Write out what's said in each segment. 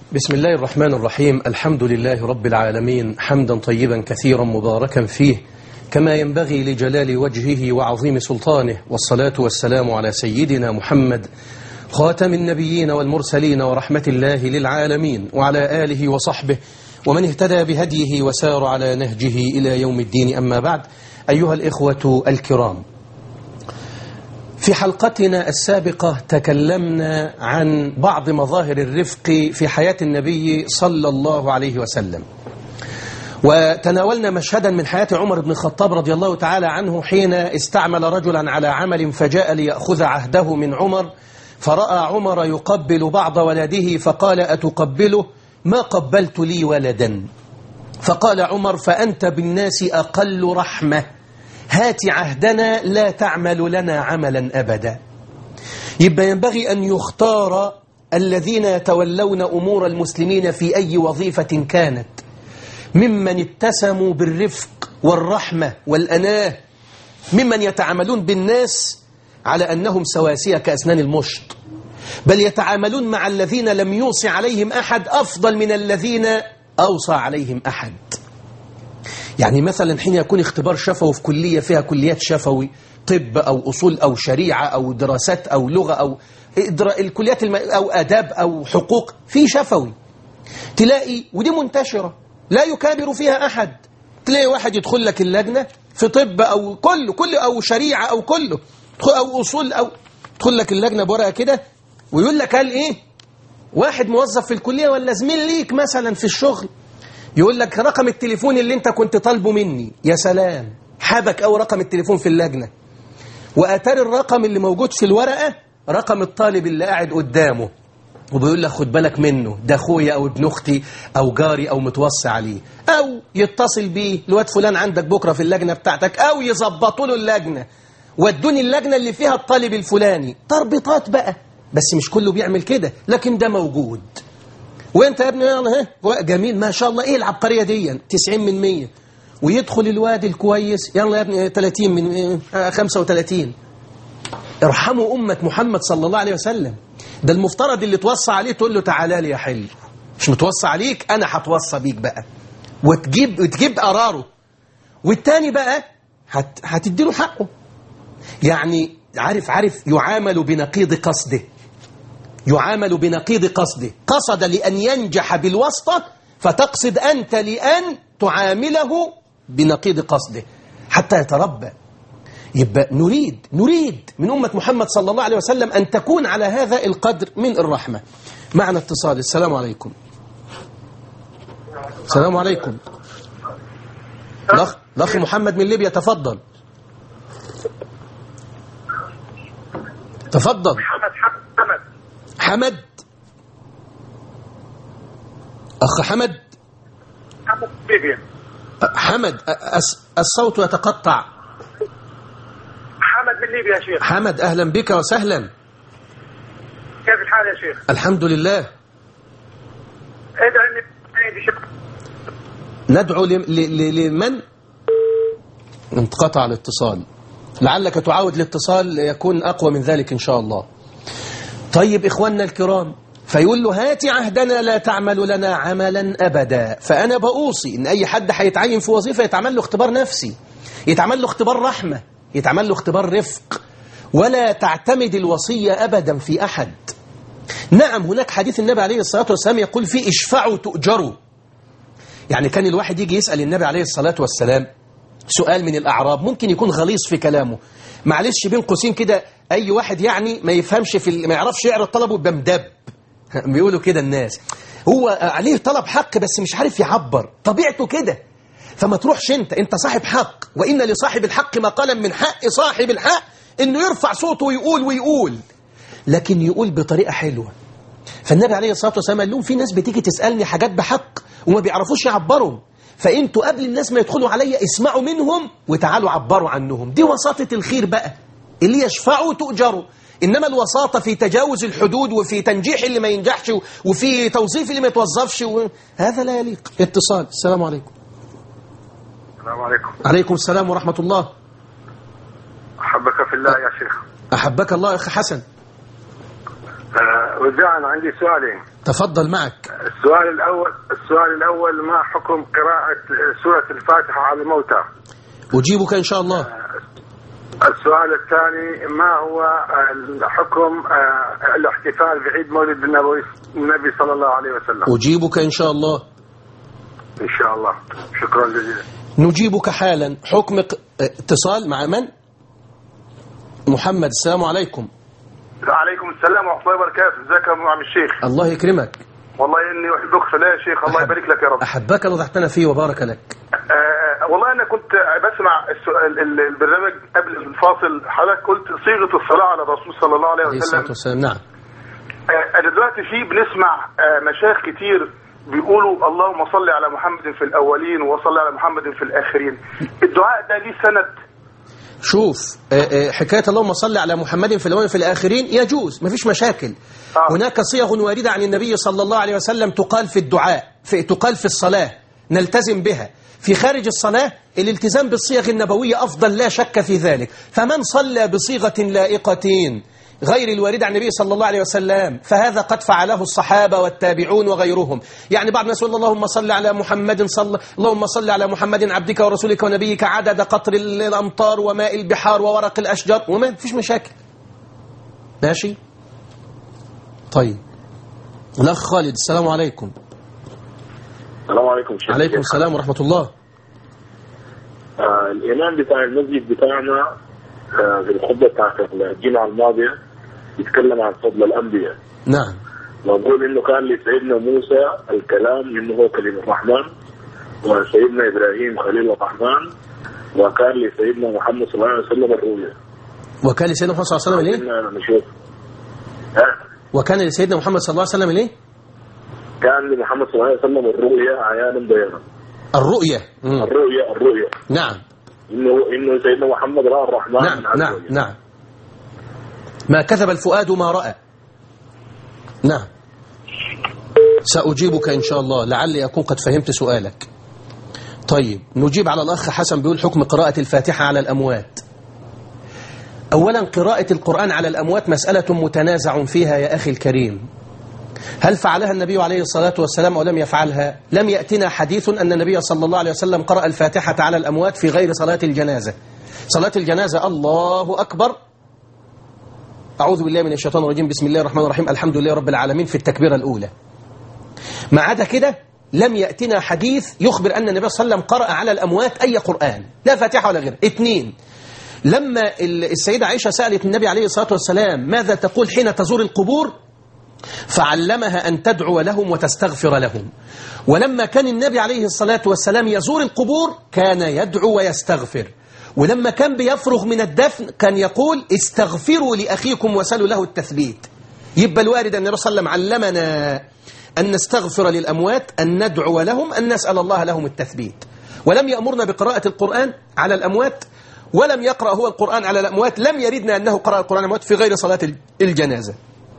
بسم الله الرحمن الرحيم الحمد لله رب العالمين حمدا طيبا كثيرا مباركا فيه كما ينبغي لجلال وجهه وعظيم سلطانه والصلاة والسلام على سيدنا محمد خاتم النبيين والمرسلين ورحمة الله للعالمين وعلى آله وصحبه ومن اهتدى بهديه وسار على نهجه إلى يوم الدين أما بعد أيها الإخوة الكرام في حلقتنا السابقة تكلمنا عن بعض مظاهر الرفق في حياة النبي صلى الله عليه وسلم وتناولنا مشهدا من حياة عمر بن الخطاب رضي الله تعالى عنه حين استعمل رجلا على عمل فجاء ليأخذ عهده من عمر فرأى عمر يقبل بعض ولده فقال أتقبله ما قبلت لي ولدا فقال عمر فأنت بالناس أقل رحمة هات عهدنا لا تعمل لنا عملا أبدا يبقى ينبغي أن يختار الذين يتولون أمور المسلمين في أي وظيفة كانت ممن اتسموا بالرفق والرحمة والأناه ممن يتعاملون بالناس على أنهم سواسية كأسنان المشط بل يتعاملون مع الذين لم يوصي عليهم أحد أفضل من الذين أوصى عليهم أحد يعني مثلا حين يكون اختبار شفوي في كلية فيها كليات شفوي طب أو أصول أو شريعة أو دراسات أو لغة أو الكليات الم... أو أداب أو حقوق في شفوي تلاقي ودي منتشرة لا يكابر فيها أحد تلاقي واحد يدخل لك اللجنة في طب أو كله كله أو شريعة أو كله أو أصول أو يدخل لك اللجنة بورقة كده ويقول لك قال إيه واحد موظف في الكلية ولا زميل ليك مثلا في الشغل يقول لك رقم التليفون اللي انت كنت طالبه مني يا سلام حابك او رقم التليفون في اللجنة واتاري الرقم اللي موجود في الورقة رقم الطالب اللي قاعد قدامه وبيقول لك خد بالك منه ده اخويا او ابن اختي او جاري او متوصي عليه او يتصل بيه الواد فلان عندك بكرة في اللجنة بتاعتك او يظبطوا له اللجنة ودوني اللجنة اللي فيها الطالب الفلاني تربيطات بقى بس مش كله بيعمل كده لكن ده موجود وانت يا ابني يلا ها جميل ما شاء الله ايه العبقريه دي 90 من 100 ويدخل الواد الكويس يلا يا ابني 30 من 35 ارحموا امه محمد صلى الله عليه وسلم ده المفترض اللي توصى عليه تقول له تعالى لي يا حلو مش متوصى عليك انا هتوصى بيك بقى وتجيب وتجيب قراره والتاني بقى هت هتديله حقه يعني عارف عارف يعامل بنقيض قصده يعامل بنقيض قصده قصد لأن ينجح بالواسطة فتقصد أنت لأن تعامله بنقيض قصده حتى يتربى يبقى نريد نريد من أمة محمد صلى الله عليه وسلم أن تكون على هذا القدر من الرحمة معنا اتصال السلام عليكم السلام عليكم الأخ الأخ محمد من ليبيا تفضل تفضل حمد حمد أخ حمد حمد ليبيا حمد أس- الصوت يتقطع حمد من ليبيا يا شيخ حمد أهلا بك وسهلا كيف الحال يا شيخ؟ الحمد لله ادعي اني بشكل ندعو ل- ل- ل- لمن انقطع الاتصال لعلك تعاود الاتصال يكون أقوى من ذلك إن شاء الله طيب إخواننا الكرام فيقول له هات عهدنا لا تعمل لنا عملا أبدا فأنا بأوصي إن أي حد هيتعين في وظيفة يتعمل له اختبار نفسي يتعمل له اختبار رحمة يتعمل له اختبار رفق ولا تعتمد الوصية أبدا في أحد نعم هناك حديث النبي عليه الصلاة والسلام يقول فيه اشفعوا تؤجروا يعني كان الواحد يجي يسأل النبي عليه الصلاة والسلام سؤال من الأعراب ممكن يكون غليظ في كلامه معلش بين قوسين كده أي واحد يعني ما يفهمش في ال- ما يعرفش يعرض طلبه بمدب بيقولوا كده الناس هو عليه طلب حق بس مش عارف يعبر طبيعته كده فما تروحش انت انت صاحب حق وإن لصاحب الحق مقالا من حق صاحب الحق انه يرفع صوته ويقول ويقول لكن يقول بطريقة حلوة فالنبي عليه الصلاة والسلام قال لهم في ناس بتيجي تسألني حاجات بحق وما بيعرفوش يعبروا فانتوا قبل الناس ما يدخلوا عليا اسمعوا منهم وتعالوا عبروا عنهم دي وساطة الخير بقى اللي يشفعوا تؤجروا إنما الوساطة في تجاوز الحدود وفي تنجيح اللي ما ينجحش وفي توظيف اللي ما يتوظفش و... هذا لا يليق اتصال السلام عليكم السلام عليكم عليكم السلام ورحمة الله احبك في الله يا شيخ أحبك الله يا أخي حسن آه، رجاء عندي سؤالين تفضل معك السؤال الأول السؤال الأول ما حكم قراءة سورة الفاتحة على الموتى أجيبك إن شاء الله السؤال الثاني ما هو حكم آه، الاحتفال بعيد مولد النبوي النبي صلى الله عليه وسلم أجيبك إن شاء الله إن شاء الله شكرا جزيلا نجيبك حالا حكم ق- اتصال مع من محمد السلام عليكم عليكم السلام ورحمه الله وبركاته ازيك يا عم الشيخ الله يكرمك والله اني احبك في الله يا شيخ الله يبارك لك يا رب أحبك وضحتنا فيه وبارك لك آه والله انا كنت بسمع السؤال- ال- البرنامج قبل الفاصل حضرتك قلت صيغه الصلاه على الرسول صلى الله عليه عليه الصلاة وسلم والسلام نعم آه انا دلوقتي في بنسمع آه مشايخ كتير بيقولوا اللهم صل على محمد في الاولين وصل على محمد في الاخرين الدعاء ده ليه سند شوف آه، آه، حكاية اللهم صل على محمد في الأول وفي الآخرين يجوز مفيش مشاكل آه. هناك صيغ واردة عن النبي صلى الله عليه وسلم تقال في الدعاء في تقال في الصلاة نلتزم بها في خارج الصلاة الالتزام بالصيغ النبوية أفضل لا شك في ذلك فمن صلى بصيغة لائقة غير الواردة عن النبي صلى الله عليه وسلم فهذا قد فعله الصحابة والتابعون وغيرهم يعني بعض الناس يقول اللهم صل على محمد صل اللهم صل على محمد عبدك ورسولك ونبيك عدد قطر الأمطار وماء البحار وورق الأشجار وما فيش مشاكل ماشي طيب الأخ خالد السلام عليكم السلام عليكم شيخ عليكم السلام ورحمة الله آه الإمام بتاع المسجد بتاعنا آه في الخطبة بتاعت الجمعة الماضية يتكلم عن فضل الأنبياء نعم وأقول إنه كان لسيدنا موسى الكلام إنه هو كلمة الرحمن وسيدنا إبراهيم خليل الرحمن وكان لسيدنا محمد صلى الله عليه وسلم الرؤيا وكان لسيدنا محمد صلى الله عليه وسلم إليه إننا نشوف آه وكان لسيدنا محمد صلى الله عليه وسلم إليه كان لمحمد صلى الله عليه وسلم الرؤيا عيانا بيانا الرؤية مم. الرؤيا الرؤيا نعم إنه إنه سيدنا محمد رأى الرحمن نعم عز نعم وجل. نعم ما كذب الفؤاد ما رأى نعم سأجيبك إن شاء الله لعلي أكون قد فهمت سؤالك طيب نجيب على الأخ حسن بيقول حكم قراءة الفاتحة على الأموات أولا قراءة القرآن على الأموات مسألة متنازع فيها يا أخي الكريم هل فعلها النبي عليه الصلاة والسلام أو لم يفعلها لم يأتنا حديث أن النبي صلى الله عليه وسلم قرأ الفاتحة على الأموات في غير صلاة الجنازة صلاة الجنازة الله أكبر أعوذ بالله من الشيطان الرجيم بسم الله الرحمن الرحيم الحمد لله رب العالمين في التكبيرة الأولى ما عدا كده لم يأتنا حديث يخبر أن النبي صلى الله عليه وسلم قرأ على الأموات أي قرآن لا فاتحة ولا غير اثنين لما ال- السيدة عائشة سألت النبي عليه الصلاة والسلام ماذا تقول حين تزور القبور فعلمها أن تدعو لهم وتستغفر لهم ولما كان النبي عليه الصلاة والسلام يزور القبور كان يدعو ويستغفر ولما كان بيفرغ من الدفن كان يقول استغفروا لأخيكم وسلوا له التثبيت يبقى الوارد أن الرسول صلى الله عليه وسلم علمنا أن نستغفر للأموات أن ندعو لهم أن نسأل الله لهم التثبيت ولم يأمرنا بقراءة القرآن على الأموات ولم يقرأ هو القرآن على الأموات لم يردنا أنه قرأ القرآن على الأموات في غير صلاة الجنازة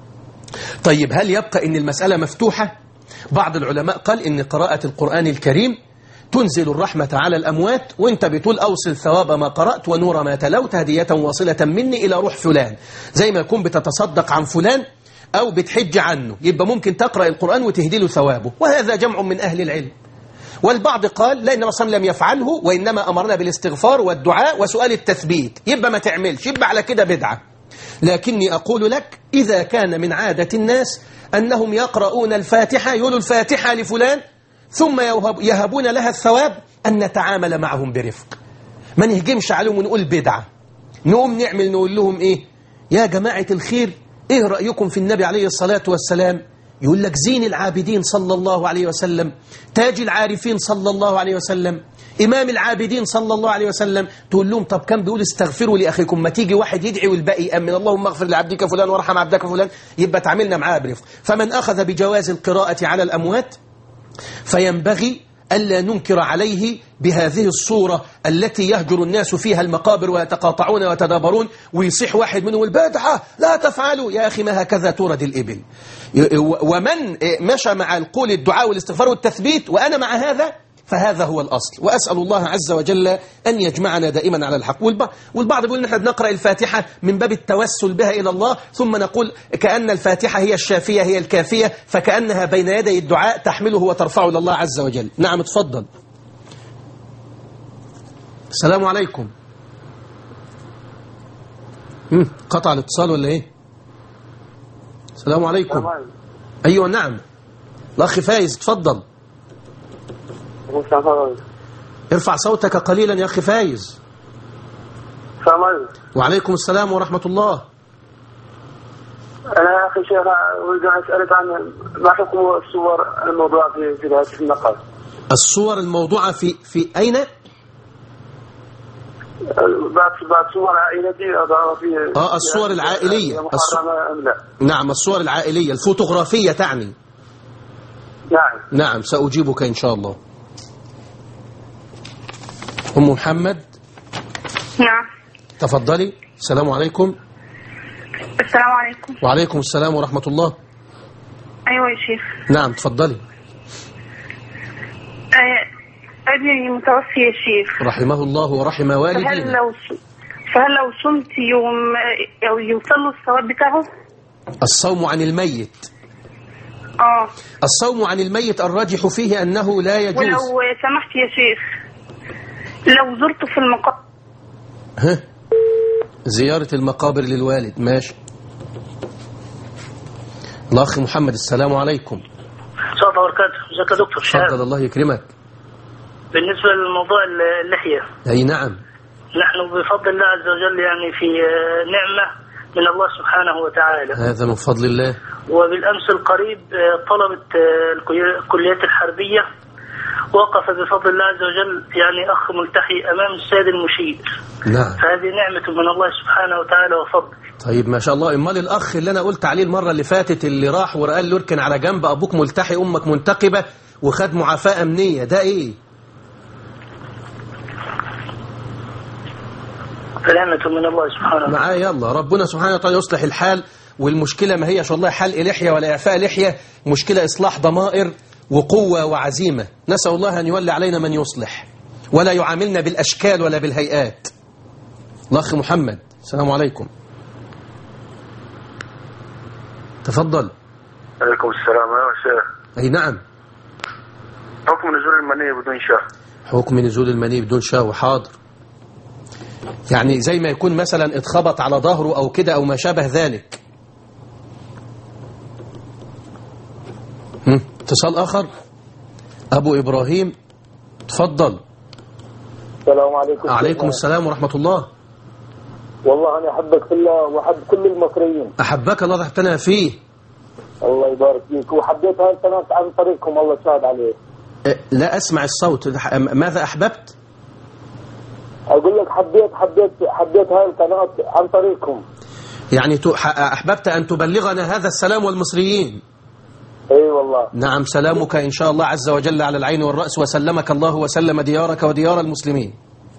طيب هل يبقى ان المسألة مفتوحة بعض العلماء قال ان قراءة القرآن الكريم تنزل الرحمة على الأموات وانت بتقول أوصل ثواب ما قرأت ونور ما تلوت هدية واصلة مني إلى روح فلان زي ما يكون بتتصدق عن فلان أو بتحج عنه يبقى ممكن تقرأ القرآن وتهدي له ثوابه وهذا جمع من أهل العلم والبعض قال لا إن الرسول لم يفعله وإنما أمرنا بالاستغفار والدعاء وسؤال التثبيت يبقى ما تعملش يبقى على كده بدعة لكني أقول لك إذا كان من عادة الناس أنهم يقرؤون الفاتحة يقولوا الفاتحة لفلان ثم يوهب يهبون لها الثواب أن نتعامل معهم برفق ما نهجمش عليهم ونقول بدعة نقوم نعمل نقول لهم إيه يا جماعة الخير إيه رأيكم في النبي عليه الصلاة والسلام يقول لك زين العابدين صلى الله عليه وسلم تاج العارفين صلى الله عليه وسلم إمام العابدين صلى الله عليه وسلم تقول لهم طب كان بيقول استغفروا لأخيكم ما تيجي واحد يدعي والباقي يأمن اللهم اغفر لعبدك فلان وارحم عبدك فلان يبقى تعاملنا معاه برفق فمن أخذ بجواز القراءة على الأموات فينبغي ألا ننكر عليه بهذه الصورة التي يهجر الناس فيها المقابر ويتقاطعون ويتدابرون ويصيح واحد منهم البدعة لا تفعلوا يا أخي ما هكذا تورد الإبل ومن مشى مع القول الدعاء والاستغفار والتثبيت وأنا مع هذا فهذا هو الأصل وأسأل الله عز وجل أن يجمعنا دائما على الحق والب- والبعض يقول نحن بنقرأ الفاتحة من باب التوسل بها إلى الله ثم نقول كأن الفاتحة هي الشافية هي الكافية فكأنها بين يدي الدعاء تحمله وترفعه إلى الله عز وجل نعم اتفضل السلام عليكم مم، قطع الاتصال ولا ايه السلام عليكم ايوه نعم الاخ فايز اتفضل ارفع صوتك قليلا يا اخي فايز السلام عليكم وعليكم السلام ورحمة الله انا يا اخي شيخ اريد ان اسالك عن ما حكم الصور الموضوعه في في هذه النقاط الصور الموضوعة في في أين؟ بعد بعد صور عائلتي اضعها في آه، الصور العائلية. هي محرمه ام لا؟ نعم الصور العائلية الفوتوغرافية تعني نعم نعم سأجيبك إن شاء الله أم محمد نعم تفضلي السلام عليكم السلام عليكم وعليكم السلام ورحمة الله أيوة يا شيخ نعم تفضلي آه، ابني متوفي يا شيخ رحمه الله ورحم فهل والدينا لو ص- فهل لو صمت يوم أو يوصل له الثواب بتاعه؟ الصوم عن الميت اه الصوم عن الميت الراجح فيه أنه لا ولو يجوز سمحت يا شيخ لو زرته في المقام ها زيارة المقابر للوالد ماشي الأخ محمد السلام عليكم السلام الله وبركاته ازيك يا دكتور شهاب تفضل الله يكرمك بالنسبة لموضوع اللحية أي نعم نحن بفضل الله عز وجل يعني في آه، نعمة من الله سبحانه وتعالى هذا من فضل الله وبالأمس القريب آه، طلبة آه، الكلي- الكليات الحربية وقف بفضل الله عز وجل يعني أخ ملتحي أمام السيد المشير نعم فهذه نعمة من الله سبحانه وتعالى وفضل طيب ما شاء الله امال الاخ اللي انا قلت عليه المره اللي فاتت اللي راح وقال له اركن على جنب ابوك ملتحي امك منتقبه وخد معافاه امنيه ده ايه نعمة من الله سبحانه وتعالى معاه يلا ربنا سبحانه وتعالى يصلح الحال والمشكله ما هيش والله حلق لحيه ولا اعفاء لحيه مشكله اصلاح ضمائر وقوه وعزيمه نسال الله ان يولي علينا من يصلح ولا يعاملنا بالاشكال ولا بالهيئات الاخ محمد السلام عليكم تفضل عليكم السلام يا شيخ اي نعم حكم نزول المني بدون شهر حكم نزول المني بدون شهوة حاضر يعني زي ما يكون مثلا اتخبط على ظهره أو كده أو ما شابه ذلك هم؟ اتصال آخر أبو إبراهيم تفضل السلام عليكم عليكم السلام ورحمة الله والله انا احبك في الله واحب كل المصريين أحبك الله تحتنا فيه الله يبارك فيك وحبيت هاي القناه عن طريقكم الله يساعد عليه أه، لا أسمع الصوت ماذا أحببت اقول لك حبيت حبيت حبيت هاي القناه عن طريقكم يعني ت- ح- أحببت أن تبلغنا هذا السلام والمصريين اي والله نعم سلامك إن شاء الله عز وجل على العين والرأس وسلمك الله وسلم ديارك وديار المسلمين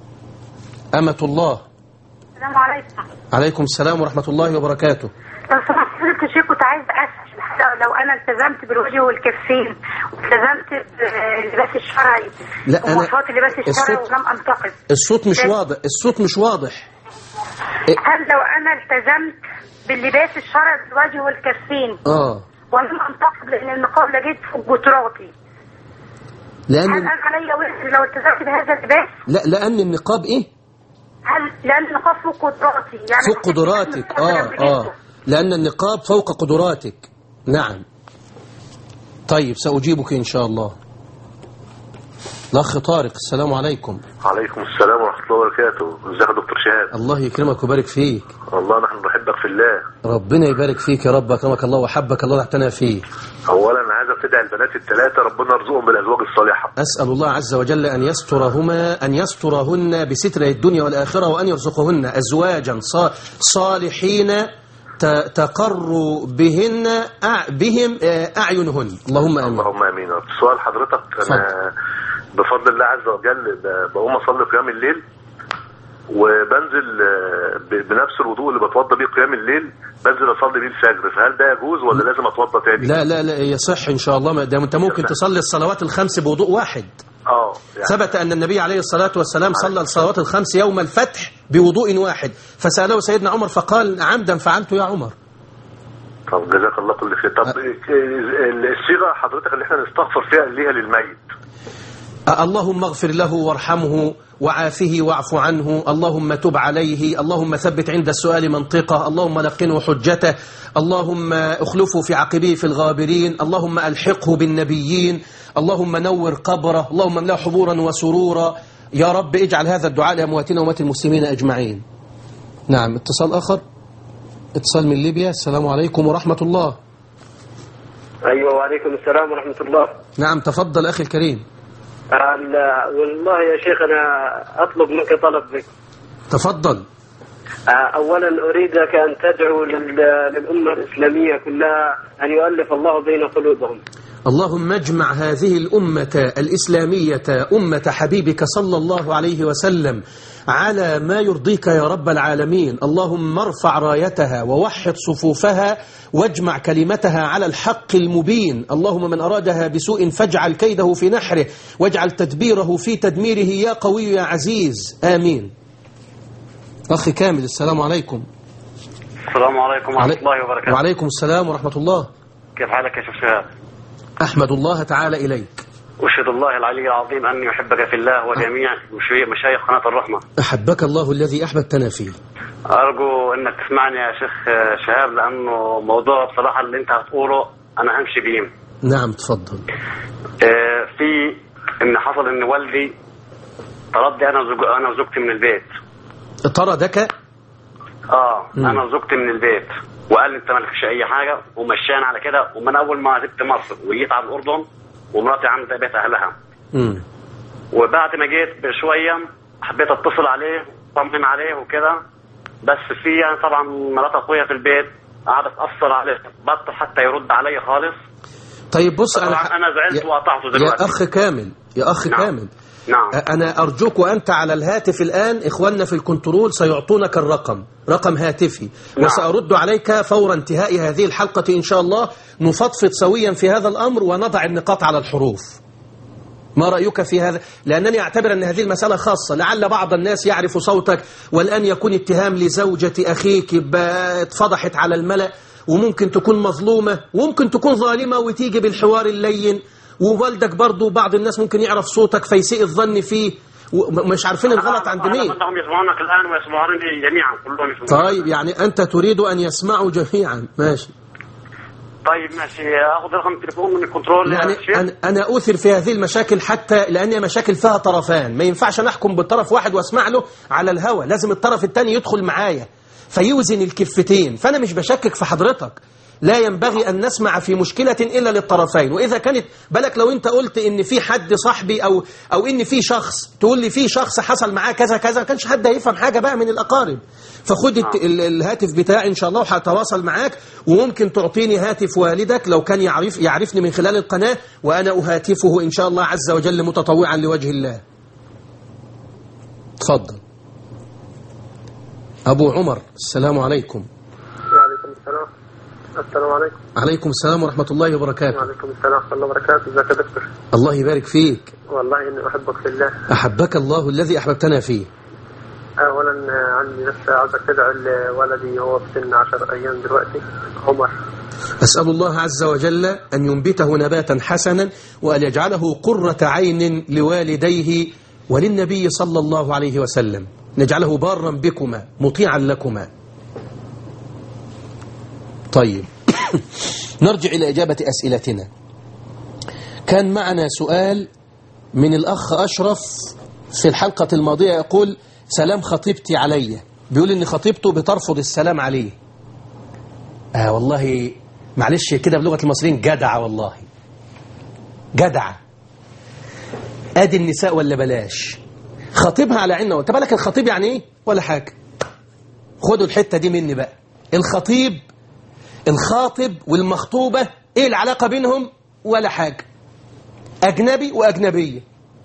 أمة الله السلام عليكم عليكم السلام ورحمة الله وبركاته لو سمحت حضرتك يا شيخ كنت عايز اسال لو- لو انا التزمت بالوجه والكفين والتزمت باللباس الشرعي لا، أنا- ومواصفات اللباس الشرعي الصوت- ولم انتقد الصوت مش واضح الصوت مش واضح هل لو انا التزمت باللباس الشرعي بالوجه والكفين آه ولم انتقد لان النقاب لقيت في جتراتي هل لأن انا علي وزر لو التزمت بهذا اللباس لا لأن النقاب إيه هل لان النقاب فوق قدراتي يعني فوق قدراتك آه آه لأن النقاب فوق قدراتك نعم طيب سأجيبك إن شاء الله الأخ طارق السلام عليكم عليكم السلام ورحمة الله وبركاته ازيك يا دكتور شهاب الله يكرمك ويبارك فيك والله نحن نحبك في الله ربنا يبارك فيك يا رب أكرمك الله وحبك الله تحتنا فيه اولا انا عايزك تدعي البنات الثلاثة ربنا يرزقهم بالازواج الصالحة أسأل الله عز وجل أن يسترهما أن يسترهن بستر الدنيا والآخرة وأن يرزقهن أزواجا صا- صالحين ت- تقر بهن أع- بهم آه، أعينهن اللهم آمين اللهم امين سؤال حضرتك انا بفضل الله عز وجل ب- بقوم اصلي قيام الليل وبنزل آه، ب- بنفس الوضوء اللي بتوضى بيه قيام الليل بنزل اصلي بيه الفجر فهل ده يجوز ولا لازم اتوضى تاني؟ لا لا لا يصح إن شاء الله ما- ده أنت ممكن تصلي الصلوات الخمس بوضوء واحد اه يعني ثبت أن النبي عليه الصلاة والسلام صلى الصلوات الخمس يوم الفتح بوضوء واحد فسأله سيدنا عمر فقال عمدا فعلت يا عمر طب جزاك الله كل خير طب إيه، الصيغه حضرتك اللي احنا نستغفر فيها ليها للميت اللهم اغفر له وارحمه وعافه واعف عنه اللهم تب عليه اللهم ثبت عند السؤال منطقه اللهم لقنه حجته اللهم اخلفه في عقبيه في الغابرين اللهم ألحقه بالنبيين اللهم نور قبره اللهم املاه حبورا وسرورا يا رب اجعل هذا الدعاء لأمواتنا وأموات المسلمين أجمعين نعم اتصال آخر اتصال من ليبيا السلام عليكم ورحمة الله ايوه وعليكم السلام ورحمه الله نعم تفضل أخي الكريم ال- والله يا شيخ انا اطلب منك طلب بك تفضل آه، اولا اريدك ان تدعو لل- للامه الاسلاميه كلها ان يؤلف الله بين قلوبهم اللهم اجمع هذه الأمة الإسلامية أمة حبيبك صلى الله عليه وسلم على ما يرضيك يا رب العالمين اللهم ارفع رايتها ووحد صفوفها واجمع كلمتها على الحق المبين اللهم من أرادها بسوء فاجعل كيده في نحره واجعل تدبيره في تدميره يا قوي يا عزيز آمين أخي كامل السلام عليكم السلام عليكم ورحمة الله وبركاته وعليكم السلام ورحمة الله كيف حالك يا شيخ شهاب أحمد الله تعالى إليك أشهد الله العلي العظيم أني أحبك في الله وجميع مشي- مشايخ قناة الرحمة أحبك الله الذي أحببتنا فيه أرجو أنك تسمعني يا شيخ شهاب لأنه موضوع بصراحة اللي أنت هتقوله أنا همشي بيه نعم تفضل آه، في إن حصل إن والدي طردني أنا وزوج... أنا وزوجتي من البيت طردك اه مم. انا وزوجتي من البيت وقال لي انت مالكش اي حاجه ومشاني على كده ومن اول ما سبت مصر وجيت على الاردن ومراتي عند بيت اهلها مم. وبعد ما جيت بشويه حبيت اتصل عليه اطمن عليه وكده بس في يعني طبعا مرات اخويا في البيت قعدت تاثر عليه بطل حتى يرد عليا خالص طيب بص أنا طبعا انا زعلت وقطعته دلوقتي يا أخ كامل يا أخ نعم. كامل نعم أنا أرجوك وأنت على الهاتف الآن إخواننا في الكنترول سيعطونك الرقم رقم هاتفي نعم. وسأرد عليك فور انتهاء هذه الحلقة إن شاء الله نفضفض سويا في هذا الأمر ونضع النقاط على الحروف ما رأيك في هذا؟ لأنني أعتبر أن هذه المسألة خاصة لعل بعض الناس يعرف صوتك والآن يكون اتهام لزوجة أخيك ب- اتفضحت على الملأ وممكن تكون مظلومة وممكن تكون ظالمة وتيجي بالحوار اللين ووالدك برضو بعض الناس ممكن يعرف صوتك فيسيء الظن فيه ومش عارفين الغلط عند مين انهم يسمعونك الان ويسمعونني جميعا كلهم يسمعونك طيب يعني أنت تريد أن يسمعوا جميعا ماشي طيب ماشي اخذ رقم التليفون من الكنترول يعني يا شيخ أنا, أنا أوثر في هذه المشاكل حتى لأن هي مشاكل فيها طرفان ما ينفعش نحكم بالطرف واحد واسمع له على الهوى لازم الطرف الثاني يدخل معايا فيوزن الكفتين فأنا مش بشكك في حضرتك لا ينبغي أن نسمع في مشكلة إلا للطرفين وإذا كانت بالك لو أنت قلت إن في حد صاحبي أو أو إن في شخص تقول لي في شخص حصل معاه كذا كذا ما كانش حد هيفهم حاجة بقى من الأقارب فخد الت- ال- الهاتف بتاعي إن شاء الله وهتواصل معاك وممكن تعطيني هاتف والدك لو كان يعرف يعرفني من خلال القناة وأنا أهاتفه إن شاء الله عز وجل متطوعا لوجه الله تفضل أبو عمر السلام عليكم وعليكم السلام السلام عليكم عليكم السلام ورحمة الله وبركاته وعليكم السلام ورحمة الله وبركاته ازيك يا دكتور الله يبارك فيك والله اني احبك في الله أحبك الله الذي أحببتنا فيه اولا آه، عندي بس عاوزك تدعي لولدي هو في سن 10 ايام دلوقتي عمر أسأل الله عز وجل أن ينبته نباتا حسنا وأن يجعله قرة عين لوالديه وللنبي صلى الله عليه وسلم نجعله بارا بكما مطيعا لكما طيب نرجع إلى إجابة أسئلتنا كان معنا سؤال من الأخ أشرف في الحلقة الماضية يقول سلام خطيبتي علي بيقول إن خطيبته بترفض السلام عليه آه والله معلش كده بلغة المصريين جدعة والله جدعة ادي النساء ولا بلاش خطيبها على عيننا وانت بالك الخطيب يعني ايه ولا حاجة خدوا الحتة دي مني بقى الخطيب الخاطب والمخطوبة ايه العلاقة بينهم ولا حاجة اجنبي واجنبية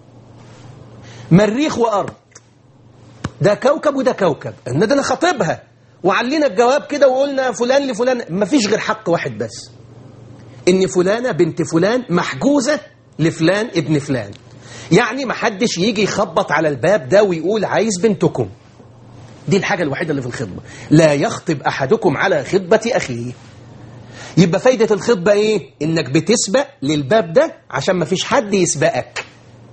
مريخ وارض ده كوكب وده كوكب ان ده انا خاطبها وعلينا الجواب كده وقلنا فلان لفلان مفيش غير حق واحد بس ان فلانة بنت فلان محجوزة لفلان ابن فلان يعني ما حدش يجي يخبط على الباب ده ويقول عايز بنتكم دي الحاجة الوحيدة اللي في الخطبة لا يخطب أحدكم على خطبة أخيه يبقى فايدة الخطبة إيه؟ إنك بتسبق للباب ده عشان ما فيش حد يسبقك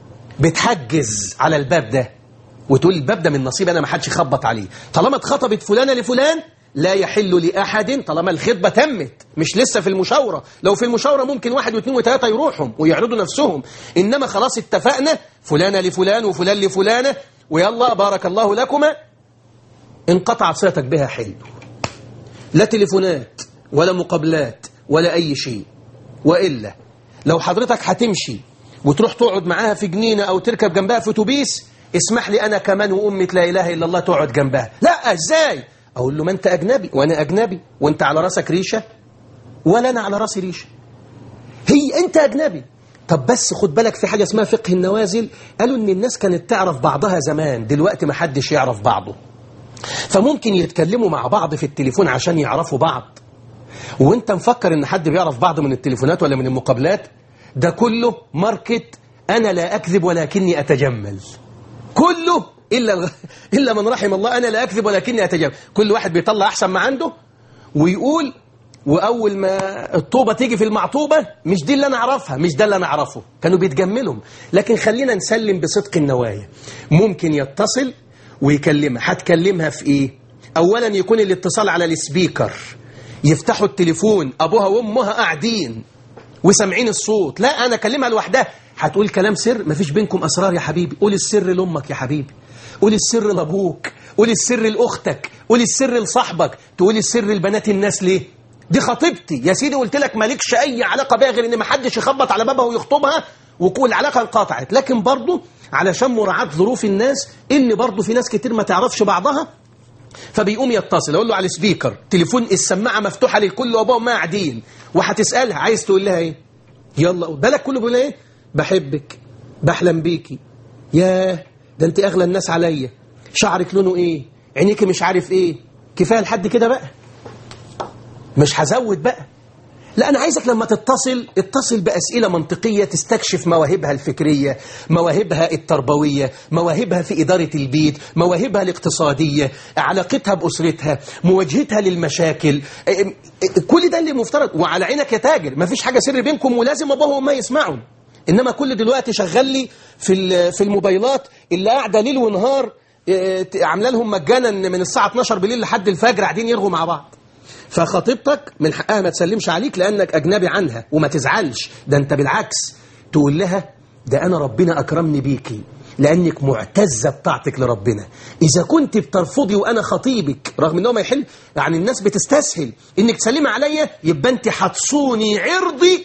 بتحجز على الباب ده وتقول الباب ده من نصيب أنا ما حدش يخبط عليه طالما اتخطبت فلانة لفلان لا يحل لأحد طالما الخطبة تمت مش لسه في المشاورة لو في المشاورة ممكن واحد واثنين وثلاثة يروحوا ويعرضوا نفسهم إنما خلاص اتفقنا فلانة لفلان وفلان لفلانة ويلا بارك الله لكما انقطعت صلتك بها حلو لا تليفونات ولا مقابلات ولا أي شيء وإلا لو حضرتك هتمشي وتروح تقعد معاها في جنينة أو تركب جنبها في اتوبيس اسمح لي أنا كمان وأمة لا إله إلا الله تقعد جنبها لا إزاي أقول له ما أنت أجنبي وأنا أجنبي وأنت على راسك ريشة ولا أنا على راسي ريشة هي أنت أجنبي طب بس خد بالك في حاجة اسمها فقه النوازل قالوا إن الناس كانت تعرف بعضها زمان دلوقتي ما حدش يعرف بعضه فممكن يتكلموا مع بعض في التليفون عشان يعرفوا بعض وانت مفكر ان حد بيعرف بعض من التليفونات ولا من المقابلات ده كله ماركت انا لا اكذب ولكني اتجمل كله الا الا من رحم الله انا لا اكذب ولكني اتجمل كل واحد بيطلع احسن ما عنده ويقول واول ما الطوبه تيجي في المعطوبه مش دي اللي انا اعرفها مش ده اللي انا اعرفه كانوا بيتجملهم لكن خلينا نسلم بصدق النوايا ممكن يتصل ويكلمها هتكلمها في ايه اولا يكون الاتصال على السبيكر يفتحوا التليفون ابوها وامها قاعدين وسامعين الصوت لا انا اكلمها لوحدها هتقول كلام سر مفيش بينكم اسرار يا حبيبي قول السر لامك يا حبيبي قول السر لابوك قول السر لاختك قول السر لصاحبك تقول السر لبنات الناس ليه دي خطيبتي يا سيدي قلت لك مالكش اي علاقه بيها غير ان ما حدش يخبط على بابها ويخطبها وكل العلاقه انقطعت لكن برضه علشان مراعاه ظروف الناس ان برضه في ناس كتير ما تعرفش بعضها فبيقوم يتصل اقول له على السبيكر تليفون السماعه مفتوحه للكل وابوها ما قاعدين وهتسالها عايز تقول لها ايه يلا بالك كله بيقول ايه بحبك بحلم بيكي ياه ده انت اغلى الناس عليا شعرك لونه ايه عينيكي مش عارف ايه كفايه لحد كده بقى مش هزود بقى لا أنا عايزك لما تتصل اتصل بأسئلة منطقية تستكشف مواهبها الفكرية مواهبها التربوية مواهبها في إدارة البيت مواهبها الاقتصادية علاقتها بأسرتها مواجهتها للمشاكل كل ده اللي مفترض وعلى عينك يا تاجر ما فيش حاجة سر بينكم ولازم أبوه وما يسمعوا إنما كل دلوقتي شغال لي في في الموبايلات اللي قاعدة ليل ونهار عامله لهم مجانا من الساعة 12 بالليل لحد الفجر قاعدين يرغوا مع بعض فخطيبتك من حقها ما تسلمش عليك لأنك أجنبي عنها وما تزعلش ده أنت بالعكس تقول لها ده أنا ربنا أكرمني بيكي لأنك معتزة بطاعتك لربنا إذا كنت بترفضي وأنا خطيبك رغم أنه ما يحل يعني الناس بتستسهل إنك تسلمي عليا يبقى أنت هتصوني عرضي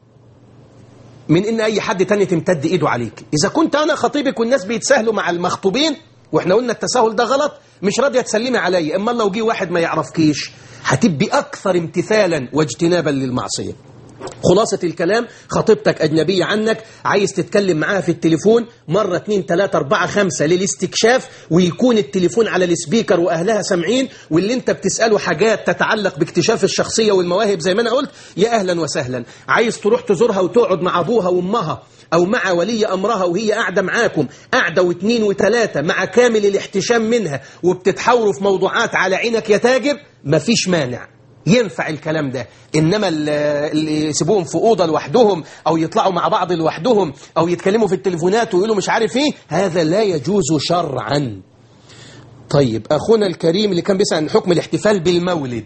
من إن أي حد تاني تمتد إيده عليك إذا كنت أنا خطيبك والناس بيتساهلوا مع المخطوبين وإحنا قلنا التساهل ده غلط مش راضية تسلمي عليا إما لو جه واحد ما يعرفكيش هتبقي أكثر امتثالا واجتنابا للمعصية خلاصة الكلام خطيبتك أجنبية عنك عايز تتكلم معاها في التليفون مرة اتنين تلاتة أربعة خمسة للاستكشاف ويكون التليفون على السبيكر وأهلها سامعين واللي انت بتسأله حاجات تتعلق باكتشاف الشخصية والمواهب زي ما أنا قلت يا أهلا وسهلا عايز تروح تزورها وتقعد مع أبوها وأمها أو مع ولي أمرها وهي قاعدة معاكم قاعدة واثنين وثلاثة مع كامل الاحتشام منها وبتتحاوروا في موضوعات على عينك يا تاجر مفيش مانع ينفع الكلام ده إنما اللي يسيبوهم في أوضة لوحدهم أو يطلعوا مع بعض لوحدهم أو يتكلموا في التليفونات ويقولوا مش عارف إيه هذا لا يجوز شرعا طيب أخونا الكريم اللي كان بيسأل عن حكم الاحتفال بالمولد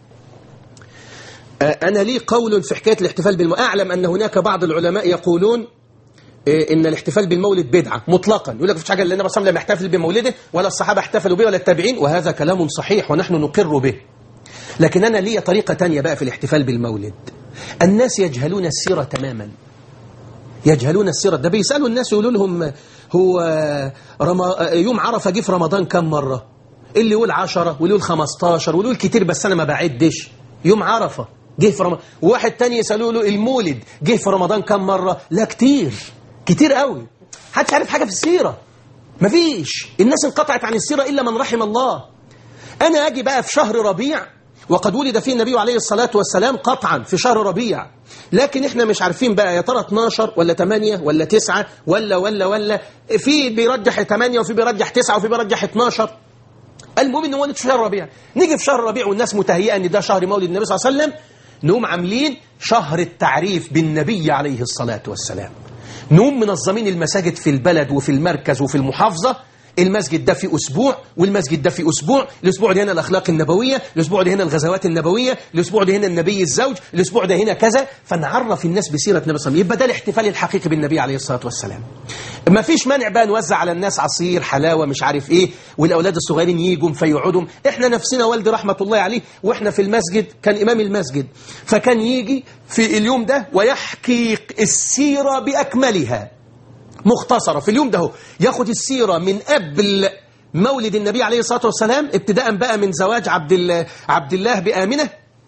أنا لي قول في حكاية الاحتفال بالمولد أعلم أن هناك بعض العلماء يقولون ان الاحتفال بالمولد بدعه مطلقا يقول لك مفيش حاجه اللي النبي صلى الله عليه وسلم يحتفل بمولده ولا الصحابه احتفلوا به ولا التابعين وهذا كلام صحيح ونحن نقر به لكن انا لي طريقه تانية بقى في الاحتفال بالمولد الناس يجهلون السيره تماما يجهلون السيره ده بيسالوا الناس يقولوا لهم هو رما يوم عرفه جه في رمضان كم مره اللي يقول 10 واللي يقول 15 واللي يقول كتير بس انا ما بعدش يوم عرفه جه في رمضان وواحد تاني يسألوا له المولد جه في رمضان كم مرة لا كتير كتير قوي حدش عارف حاجة في السيرة مفيش الناس انقطعت عن السيرة إلا من رحم الله أنا أجي بقى في شهر ربيع وقد ولد فيه النبي عليه الصلاة والسلام قطعا في شهر ربيع لكن احنا مش عارفين بقى يا ترى 12 ولا 8 ولا 9 ولا ولا ولا في بيرجح 8 وفي بيرجح 9 وفي بيرجح 12 المهم ان هو في شهر ربيع نيجي في شهر ربيع والناس متهيئه ان ده شهر مولد النبي صلى الله عليه وسلم نقوم عاملين شهر التعريف بالنبي عليه الصلاة والسلام نقوم منظمين المساجد في البلد وفي المركز وفي المحافظة المسجد ده في أسبوع والمسجد ده في أسبوع الأسبوع ده هنا الأخلاق النبوية الأسبوع ده هنا الغزوات النبوية الأسبوع ده هنا النبي الزوج الأسبوع ده هنا كذا فنعرف الناس بسيرة النبي صلى الله عليه وسلم يبقى ده الاحتفال الحقيقي بالنبي عليه الصلاة والسلام ما فيش مانع بقى نوزع على الناس عصير حلاوة مش عارف إيه والأولاد الصغيرين يجوا فيقعدوا إحنا نفسنا والدي رحمة الله عليه وإحنا في المسجد كان إمام المسجد فكان يجي في اليوم ده ويحكي السيرة بأكملها مختصرة في اليوم ده هو ياخد السيرة من قبل مولد النبي عليه الصلاة والسلام ابتداء بقى من زواج عبد الله, عبد الله بآمنة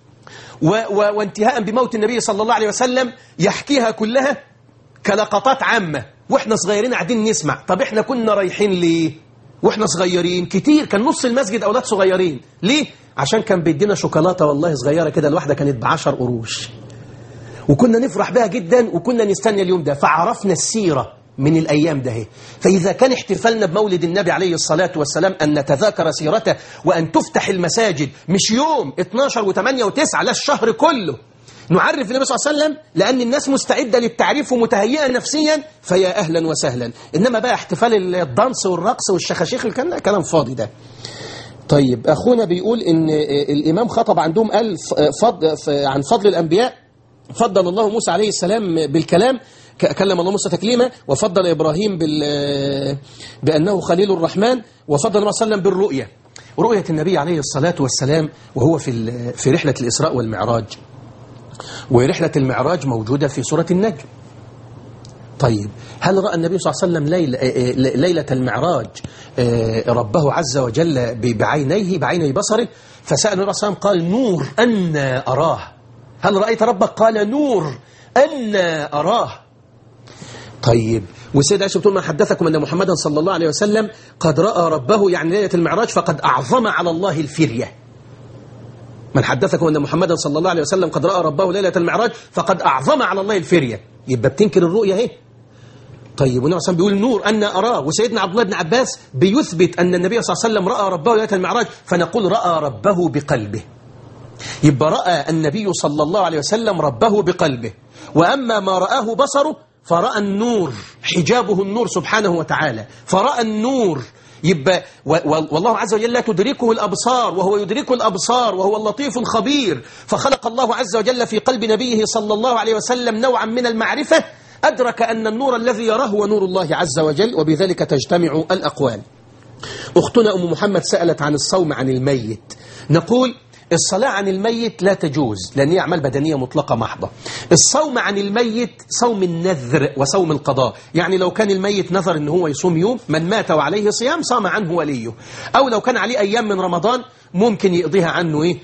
و و وانتهاء بموت النبي صلى الله عليه وسلم يحكيها كلها كلقطات عامة واحنا صغيرين قاعدين نسمع طب احنا كنا رايحين ليه واحنا صغيرين كتير كان نص المسجد اولاد صغيرين ليه عشان كان بيدينا شوكولاته والله صغيره كده الواحده كانت بعشر قروش وكنا نفرح بها جدا وكنا نستنى اليوم ده فعرفنا السيره من الأيام ده هي. فإذا كان احتفالنا بمولد النبي عليه الصلاة والسلام أن نتذاكر سيرته وأن تفتح المساجد مش يوم 12 و8 و9 لا الشهر كله نعرف النبي صلى الله عليه وسلم لأن الناس مستعدة للتعريف ومتهيئة نفسيا فيا أهلا وسهلا إنما بقى احتفال الدانس والرقص والشخاشيخ الكلام كلام فاضي ده طيب أخونا بيقول إن الإمام خطب عندهم قال فضل عن فضل الأنبياء فضل الله موسى عليه السلام بالكلام كلم الله موسى تكليما وفضل إبراهيم بال بأنه خليل الرحمن وفضل النبي صلى الله عليه وسلم بالرؤية رؤية النبي عليه الصلاة والسلام وهو في في رحلة الإسراء والمعراج ورحلة المعراج موجودة في سورة النجم طيب هل رأى النبي صلى الله عليه وسلم ليلة, ليلة المعراج ربه عز وجل بعينيه بعيني بصره فسأل النبي صلى الله عليه وسلم قال نور أن أراه هل رأيت ربك قال نور أن أراه طيب والسيدة عائشة بتقول ما حدثكم أن محمدا صلى الله عليه وسلم قد رأى ربه يعني ليلة المعراج فقد أعظم على الله الفرية من حدثكم أن محمدا صلى الله عليه وسلم قد رأى ربه ليلة المعراج فقد أعظم على الله الفرية يبقى بتنكر الرؤية اهي طيب والنبي صلى الله عليه وسلم بيقول نور أن أراه وسيدنا عبد الله بن عباس بيثبت أن النبي صلى الله عليه وسلم رأى ربه ليلة المعراج فنقول رأى ربه بقلبه يبقى رأى النبي صلى الله عليه وسلم ربه بقلبه وأما ما رآه بصره فرأى النور حجابه النور سبحانه وتعالى فرأى النور يبقى والله عز وجل لا تدركه الأبصار وهو يدرك الأبصار وهو اللطيف الخبير فخلق الله عز وجل في قلب نبيه صلى الله عليه وسلم نوعا من المعرفة أدرك أن النور الذي يراه هو نور الله عز وجل وبذلك تجتمع الأقوال أختنا أم محمد سألت عن الصوم عن الميت نقول الصلاة عن الميت لا تجوز لأن هي أعمال بدنية مطلقة محضة الصوم عن الميت صوم النذر وصوم القضاء يعني لو كان الميت نذر أنه هو يصوم يوم من مات وعليه صيام صام عنه وليه أو لو كان عليه أيام من رمضان ممكن يقضيها عنه إيه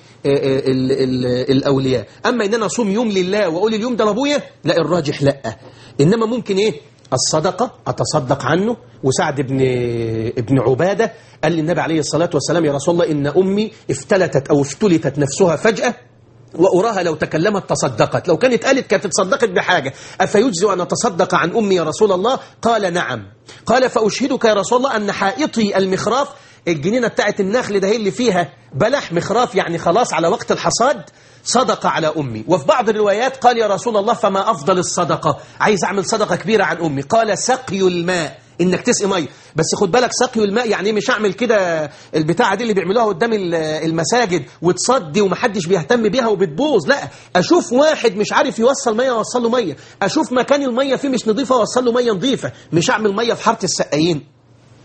ال ال الأولياء أما إن أنا أصوم يوم لله وأقول اليوم ده لأبويا لا الراجح لا إنما ممكن إيه الصدقة أتصدق عنه وسعد بن ابن عبادة قال للنبي عليه الصلاة والسلام يا رسول الله إن أمي افتلتت أو افتلتت نفسها فجأة وأراها لو تكلمت تصدقت لو كانت قالت كانت تصدقت بحاجة أفيجزي أن أتصدق عن أمي يا رسول الله قال نعم قال فأشهدك يا رسول الله أن حائطي المخراف الجنينة بتاعت النخل ده هي اللي فيها بلح مخراف يعني خلاص على وقت الحصاد صدقة على أمي وفي بعض الروايات قال يا رسول الله فما أفضل الصدقة عايز أعمل صدقة كبيرة عن أمي قال سقي الماء انك تسقي ميه بس خد بالك سقي الماء يعني مش اعمل كده البتاعه دي اللي بيعملوها قدام المساجد وتصدي ومحدش بيهتم بيها وبتبوظ لا اشوف واحد مش عارف يوصل ميه اوصل له ميه اشوف مكان الميه فيه مش نظيفه اوصل له ميه نظيفه مش اعمل ميه في حاره السقايين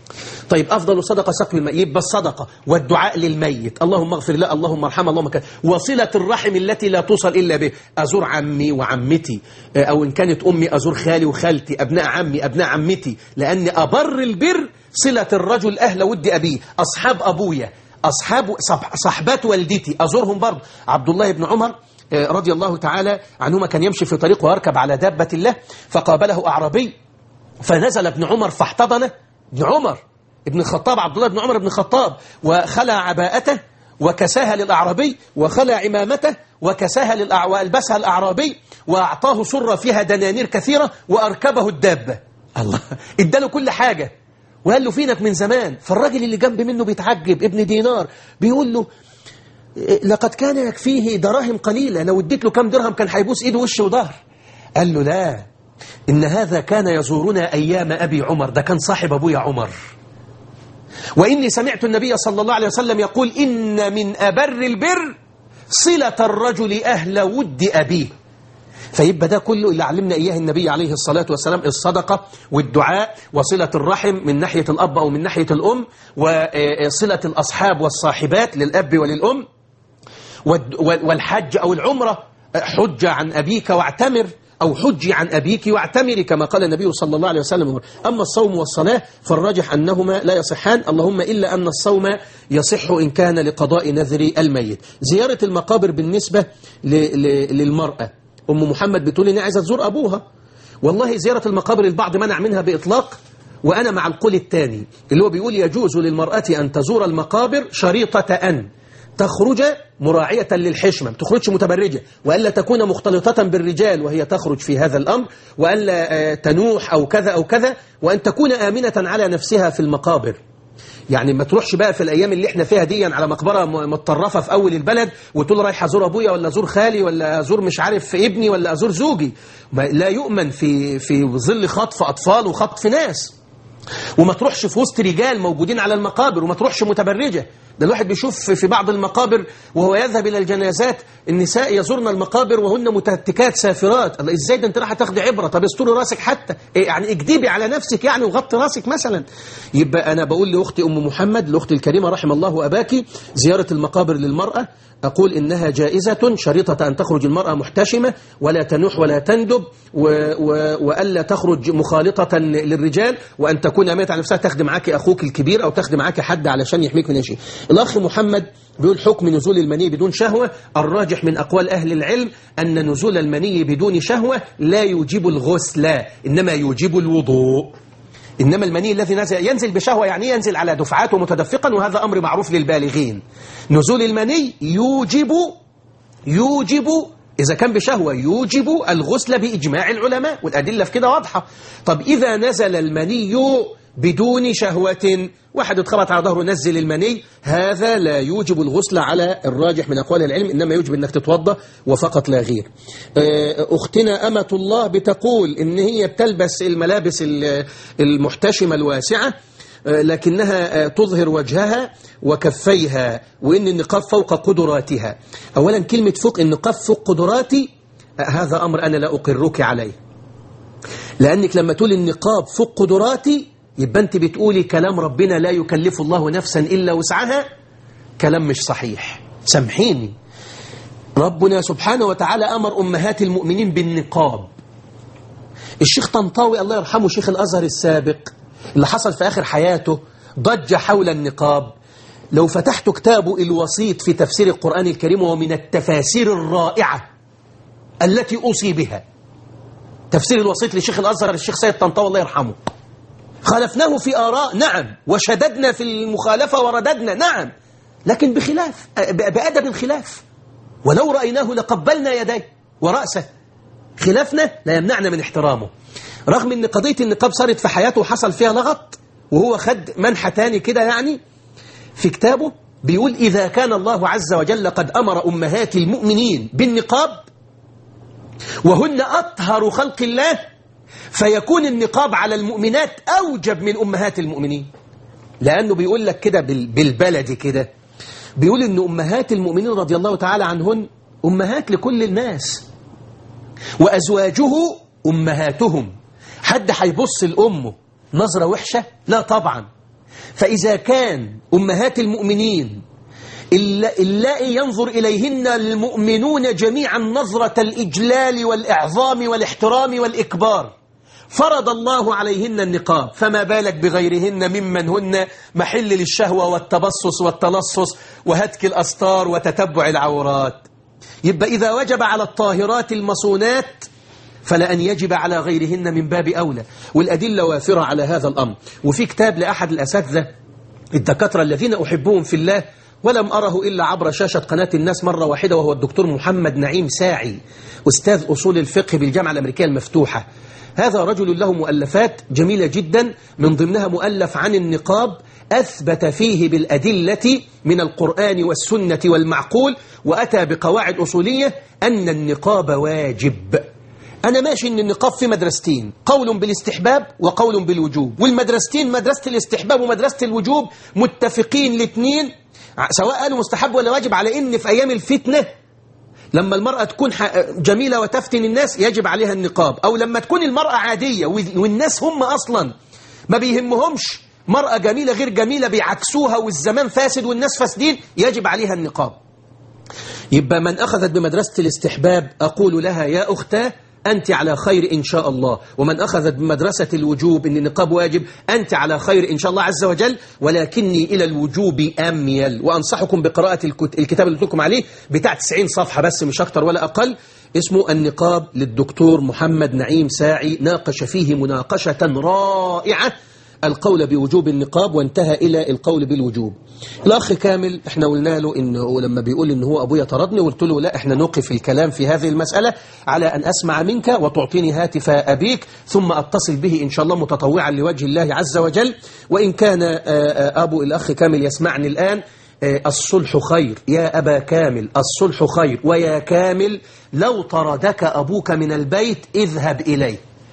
طيب أفضل صدقة سقي الماء يبقى الصدقة والدعاء للميت اللهم اغفر له اللهم ارحمه اللهم كذا وصلة الرحم التي لا توصل إلا به أزور عمي وعمتي أو إن كانت أمي أزور خالي وخالتي أبناء عمي أبناء عمتي لأن أبر البر صلة الرجل أهل ود أبيه أصحاب أبويا أصحاب صحبات والدتي أزورهم برضه عبد الله بن عمر رضي الله تعالى عنهما كان يمشي في طريق ويركب على دابة الله فقابله أعرابي فنزل ابن عمر فاحتضنه ابن عمر ابن الخطاب عبد الله بن عمر بن الخطاب وخلع عباءته وكساها للأعرابي وخلع عمامته وكساها للأع... وألبسها الأعرابي وأعطاه سرة فيها دنانير كثيرة وأركبه الدابة الله اداله كل حاجة وقال له فينك من زمان فالراجل اللي جنب منه بيتعجب ابن دينار بيقول له لقد كان يكفيه دراهم قليلة لو اديت له كم درهم كان هيبوس ايده وش وظهر قال له لا إن هذا كان يزورنا أيام أبي عمر ده كان صاحب أبويا عمر وإني سمعت النبي صلى الله عليه وسلم يقول إن من أبر البر صلة الرجل أهل ود أبيه فيبقى ده كله اللي علمنا إياه النبي عليه الصلاة والسلام الصدقة والدعاء وصلة الرحم من ناحية الأب أو من ناحية الأم وصلة الأصحاب والصاحبات للأب وللأم والحج أو العمرة حج عن أبيك واعتمر أو حجي عن أبيك واعتمري كما قال النبي صلى الله عليه وسلم أما الصوم والصلاة فالراجح أنهما لا يصحان اللهم إلا أن الصوم يصح إن كان لقضاء نذر الميت زيارة المقابر بالنسبة للمرأة أم محمد بتقول إنها عايزة تزور أبوها والله زيارة المقابر البعض منع منها بإطلاق وأنا مع القول الثاني اللي هو بيقول يجوز للمرأة أن تزور المقابر شريطة أن تخرج مراعية للحشمة تخرجش متبرجة وألا تكون مختلطة بالرجال وهي تخرج في هذا الأمر وألا تنوح أو كذا أو كذا وأن تكون آمنة على نفسها في المقابر يعني ما تروحش بقى في الأيام اللي احنا فيها دي على مقبرة متطرفة في أول البلد وتقول رايح أزور أبويا ولا أزور خالي ولا أزور مش عارف ابني ولا أزور زوجي لا يؤمن في في ظل خطف أطفال وخطف ناس وما تروحش في وسط رجال موجودين على المقابر وما تروحش متبرجة ده الواحد بيشوف في بعض المقابر وهو يذهب إلى الجنازات النساء يزورن المقابر وهن متهتكات سافرات الله إزاي ده أنت راح تاخدي عبرة طب استوري راسك حتى إيه يعني اكدبي على نفسك يعني وغطي راسك مثلا يبقى أنا بقول لأختي أم محمد لأختي الكريمة رحم الله أباكي زيارة المقابر للمرأة أقول إنها جائزة شريطة أن تخرج المرأة محتشمة ولا تنوح ولا تندب و و وألا تخرج مخالطة للرجال وأن تكون أمانة على نفسها تخدم معاك أخوك الكبير أو تخدم معاك حد علشان يحميك من شيء الأخ محمد بيقول حكم نزول المني بدون شهوة الراجح من أقوال أهل العلم أن نزول المني بدون شهوة لا يوجب الغسل إنما يوجب الوضوء إنما المني الذي نزل ينزل بشهوة يعني ينزل على دفعات ومتدفقا وهذا أمر معروف للبالغين نزول المني يوجب يوجب إذا كان بشهوة يوجب الغسل بإجماع العلماء والأدلة في كده واضحة طب إذا نزل المني بدون شهوة واحد اتخبط على ظهره نزل المني هذا لا يوجب الغسل على الراجح من أقوال العلم إنما يوجب أنك تتوضى وفقط لا غير أختنا أمة الله بتقول إن هي بتلبس الملابس المحتشمة الواسعة لكنها تظهر وجهها وكفيها وإن النقاب فوق قدراتها أولا كلمة فوق النقاب فوق قدراتي هذا أمر أنا لا أقرك عليه لأنك لما تقول النقاب فوق قدراتي يبقى أنت بتقولي كلام ربنا لا يكلف الله نفسا إلا وسعها كلام مش صحيح سامحيني ربنا سبحانه وتعالى أمر أمهات المؤمنين بالنقاب الشيخ طنطاوي الله يرحمه شيخ الأزهر السابق اللي حصل في آخر حياته ضج حول النقاب لو فتحت كتابه الوسيط في تفسير القرآن الكريم وهو من التفاسير الرائعة التي أوصي بها تفسير الوسيط لشيخ الأزهر الشيخ سيد طنطاوي الله يرحمه خالفناه في آراء نعم وشددنا في المخالفة ورددنا نعم لكن بخلاف بأدب الخلاف ولو رأيناه لقبلنا يديه ورأسه خلافنا لا يمنعنا من احترامه رغم ان قضية النقاب صارت في حياته وحصل فيها لغط وهو خد منحة تاني كده يعني في كتابه بيقول إذا كان الله عز وجل قد أمر أمهات المؤمنين بالنقاب وهن أطهر خلق الله فيكون النقاب على المؤمنات أوجب من أمهات المؤمنين لأنه بيقول لك كده بالبلد كده بيقول إن أمهات المؤمنين رضي الله تعالى عنهن أمهات لكل الناس وأزواجه أمهاتهم حد هيبص لأمه نظرة وحشة لا طبعا فإذا كان أمهات المؤمنين اللائي ينظر إليهن المؤمنون جميعا نظرة الإجلال والإعظام والاحترام والإكبار فرض الله عليهن النقاب فما بالك بغيرهن ممن هن محل للشهوة والتبصص والتلصص وهتك الأستار وتتبع العورات يبقى إذا وجب على الطاهرات المصونات فلأن يجب على غيرهن من باب أولى والأدلة وافرة على هذا الأمر وفي كتاب لأحد الأساتذة الدكاترة الذين أحبهم في الله ولم أره إلا عبر شاشة قناة الناس مرة واحدة وهو الدكتور محمد نعيم ساعي أستاذ أصول الفقه بالجامعة الأمريكية المفتوحة هذا رجل له مؤلفات جميلة جدا من ضمنها مؤلف عن النقاب أثبت فيه بالأدلة من القرآن والسنة والمعقول وأتى بقواعد أصولية أن النقاب واجب أنا ماشي أن النقاب في مدرستين قول بالاستحباب وقول بالوجوب والمدرستين مدرسة الاستحباب ومدرسة الوجوب متفقين الاثنين سواء قالوا مستحب ولا واجب على أن في أيام الفتنة لما المرأة تكون جميلة وتفتن الناس يجب عليها النقاب أو لما تكون المرأة عادية والناس هم أصلا ما بيهمهمش مرأة جميلة غير جميلة بيعكسوها والزمان فاسد والناس فاسدين يجب عليها النقاب يبقى من أخذت بمدرسة الاستحباب أقول لها يا أختاه أنت على خير إن شاء الله ومن أخذت بمدرسة الوجوب أن النقاب واجب أنت على خير إن شاء الله عز وجل ولكني إلى الوجوب أميل وأنصحكم بقراءة الكتاب اللي لكم عليه بتاع 90 صفحة بس مش أكتر ولا أقل اسمه النقاب للدكتور محمد نعيم ساعي ناقش فيه مناقشة رائعة القول بوجوب النقاب وانتهى إلى القول بالوجوب الأخ كامل احنا قلنا له إنه لما بيقول إن هو أبويا طردني قلت له لا احنا نوقف الكلام في هذه المسألة على أن أسمع منك وتعطيني هاتف أبيك ثم أتصل به إن شاء الله متطوعا لوجه الله عز وجل وإن كان أبو الأخ كامل يسمعني الآن الصلح خير يا أبا كامل الصلح خير ويا كامل لو طردك أبوك من البيت اذهب إليه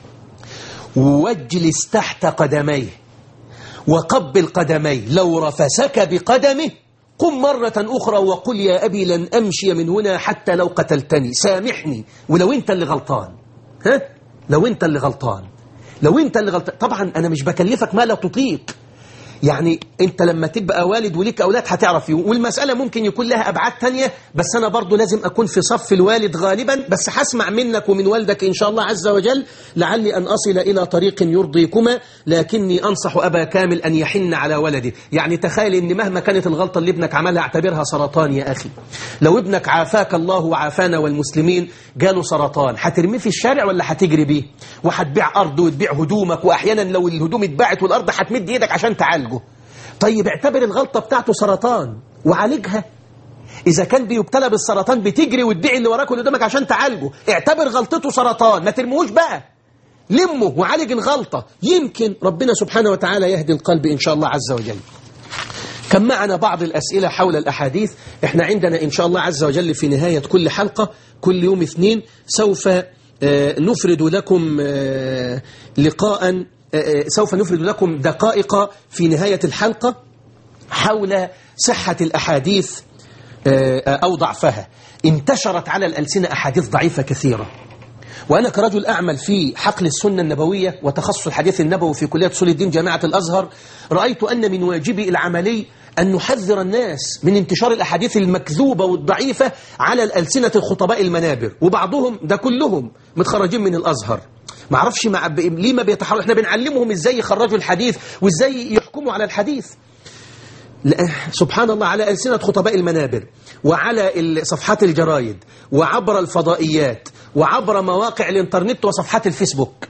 واجلس تحت قدميه وقبل قدميه لو رفسك بقدمه قم مرة أخرى وقل يا أبي لن أمشي من هنا حتى لو قتلتني سامحني ولو أنت اللي غلطان ها؟ لو أنت اللي غلطان لو أنت اللي غلطان طبعا أنا مش بكلفك ما لا تطيق يعني انت لما تبقى والد وليك اولاد هتعرف والمساله ممكن يكون لها ابعاد تانية بس انا برضو لازم اكون في صف الوالد غالبا بس هسمع منك ومن والدك ان شاء الله عز وجل لعلي ان اصل الى طريق يرضيكما لكني انصح ابا كامل ان يحن على ولده يعني تخيل ان مهما كانت الغلطه اللي ابنك عملها اعتبرها سرطان يا اخي لو ابنك عافاك الله وعافانا والمسلمين جاله سرطان هترميه في الشارع ولا هتجري بيه وهتبيع ارض وتبيع هدومك واحيانا لو الهدوم اتباعت والارض هتمد ايدك عشان تعالجه طيب اعتبر الغلطة بتاعته سرطان وعالجها إذا كان بيبتلى بالسرطان بتجري وتبيع اللي وراك واللي قدامك عشان تعالجه اعتبر غلطته سرطان ما ترموش بقى لمه وعالج الغلطة يمكن ربنا سبحانه وتعالى يهدي القلب إن شاء الله عز وجل كان معنا بعض الأسئلة حول الأحاديث احنا عندنا إن شاء الله عز وجل في نهاية كل حلقة كل يوم اثنين سوف نفرد لكم لقاء سوف نفرد لكم دقائق في نهاية الحلقة حول صحة الأحاديث أو ضعفها انتشرت على الألسنة أحاديث ضعيفة كثيرة وأنا كرجل أعمل في حقل السنة النبوية وتخصص الحديث النبوي في كلية أصول الدين جامعة الأزهر رأيت أن من واجبي العملي أن نحذر الناس من انتشار الأحاديث المكذوبة والضعيفة على الألسنة الخطباء المنابر وبعضهم ده كلهم متخرجين من الأزهر ما اعرفش مع ب... ليه ما بيتحروا احنا بنعلمهم ازاي يخرجوا الحديث وازاي يحكموا على الحديث لا. سبحان الله على ألسنة خطباء المنابر وعلى صفحات الجرايد وعبر الفضائيات وعبر مواقع الانترنت وصفحات الفيسبوك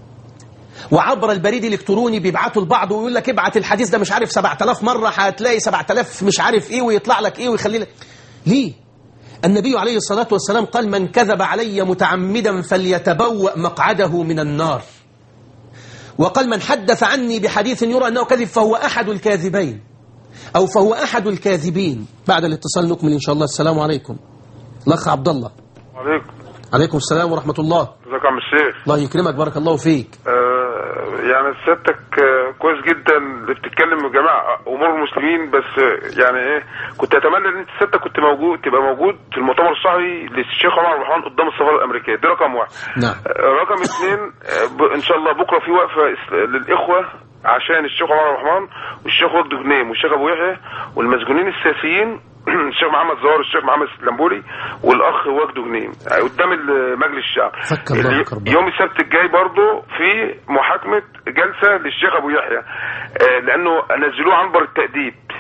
وعبر البريد الالكتروني بيبعتوا البعض ويقول لك ابعت الحديث ده مش عارف 7000 مرة هتلاقي 7000 مش عارف ايه ويطلع لك ايه ويخلي لك ليه النبي عليه الصلاة والسلام قال من كذب علي متعمدا فليتبوأ مقعده من النار وقال من حدث عني بحديث يرى أنه كذب فهو أحد الكاذبين أو فهو أحد الكاذبين بعد الاتصال نكمل إن شاء الله السلام عليكم الأخ عبد الله عليكم عليكم السلام ورحمة الله ازيك يا عم الشيخ الله يكرمك بارك الله فيك آه يعني سيادتك آه كويس جدا اللي بتتكلم يا جماعه امور المسلمين بس آه يعني ايه كنت اتمنى ان انت سيادتك كنت موجود تبقى موجود في المؤتمر الصحفي للشيخ عمر عبد الرحمن قدام السفاره الامريكيه دي رقم واحد نعم آه رقم اثنين آه ب- ان شاء الله بكره في وقفه اس- للاخوه عشان الشيخ عمر عبد الرحمن والشيخ وجد جنيم والشيخ ابو يحيى والمسجونين السياسيين الشيخ محمد زهار الشيخ محمد سلمبولي والاخ وجد جنيم قدام ال- مجلس الشعب فك الله اللي- كربك. يوم السبت الجاي برضه في محاكمه جلسه للشيخ ابو يحيى آه، لانه نزلوه عنبر التاديب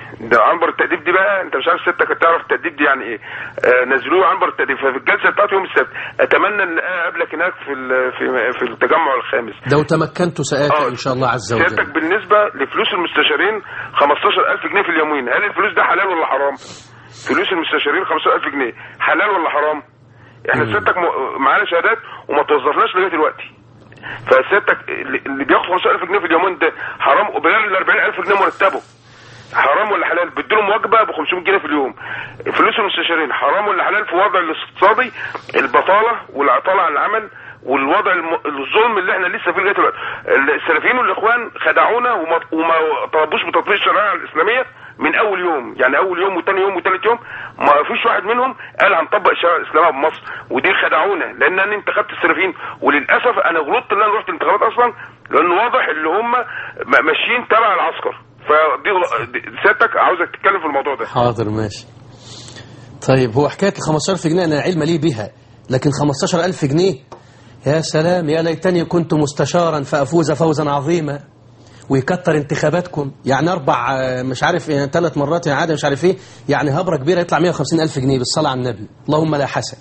ده عنبر التأديب دي بقى انت مش عارف ستك هتعرف التأديب دي يعني ايه آه نزلوه عنبر التأديب ففي الجلسه بتاعت يوم السبت اتمنى ان اقابلك هناك في ال- في في التجمع الخامس لو تمكنت سآتي إن شاء الله عز وجل سيادتك بالنسبه لفلوس المستشارين 15000 جنيه في اليومين هل الفلوس ده حلال ولا حرام فلوس المستشارين 15000 جنيه حلال ولا حرام احنا سيادتك م- معانا شهادات وما توظفناش لغايه دلوقتي فسيادتك اللي اللي بياخد 15000 جنيه في اليومين ده حرام وبيلاقي ال 40000 جنيه مرتبه حرام ولا حلال بيديلهم وجبه ب 500 جنيه في اليوم فلوس المستشارين حرام ولا حلال في وضع الاقتصادي البطاله والعطاله عن العمل والوضع الم... الظلم اللي احنا لسه فيه لغايه دلوقتي السلفيين والاخوان خدعونا وما, وما طلبوش بتطبيق الشريعه الاسلاميه من اول يوم يعني اول يوم وثاني يوم وثالث يوم ما فيش واحد منهم قال هنطبق الشريعه الاسلاميه بمصر ودي خدعونا لان انا انتخبت السلفيين وللاسف انا غلطت ان انا رحت الانتخابات اصلا لان واضح اللي هم م- ماشيين تبع العسكر فدي غل- دي- سيادتك عاوزك تتكلم في الموضوع ده حاضر ماشي طيب هو حكاية ال 15000 جنيه أنا علم لي بها لكن 15000 جنيه يا سلام يا ليتني كنت مستشارا فأفوز فوزا عظيما ويكتر انتخاباتكم يعني أربع آه، مش عارف يعني ثلاث مرات يعني عادة مش عارف إيه يعني هبرة كبيرة يطلع 150000 جنيه بالصلاة على النبي اللهم لا حسد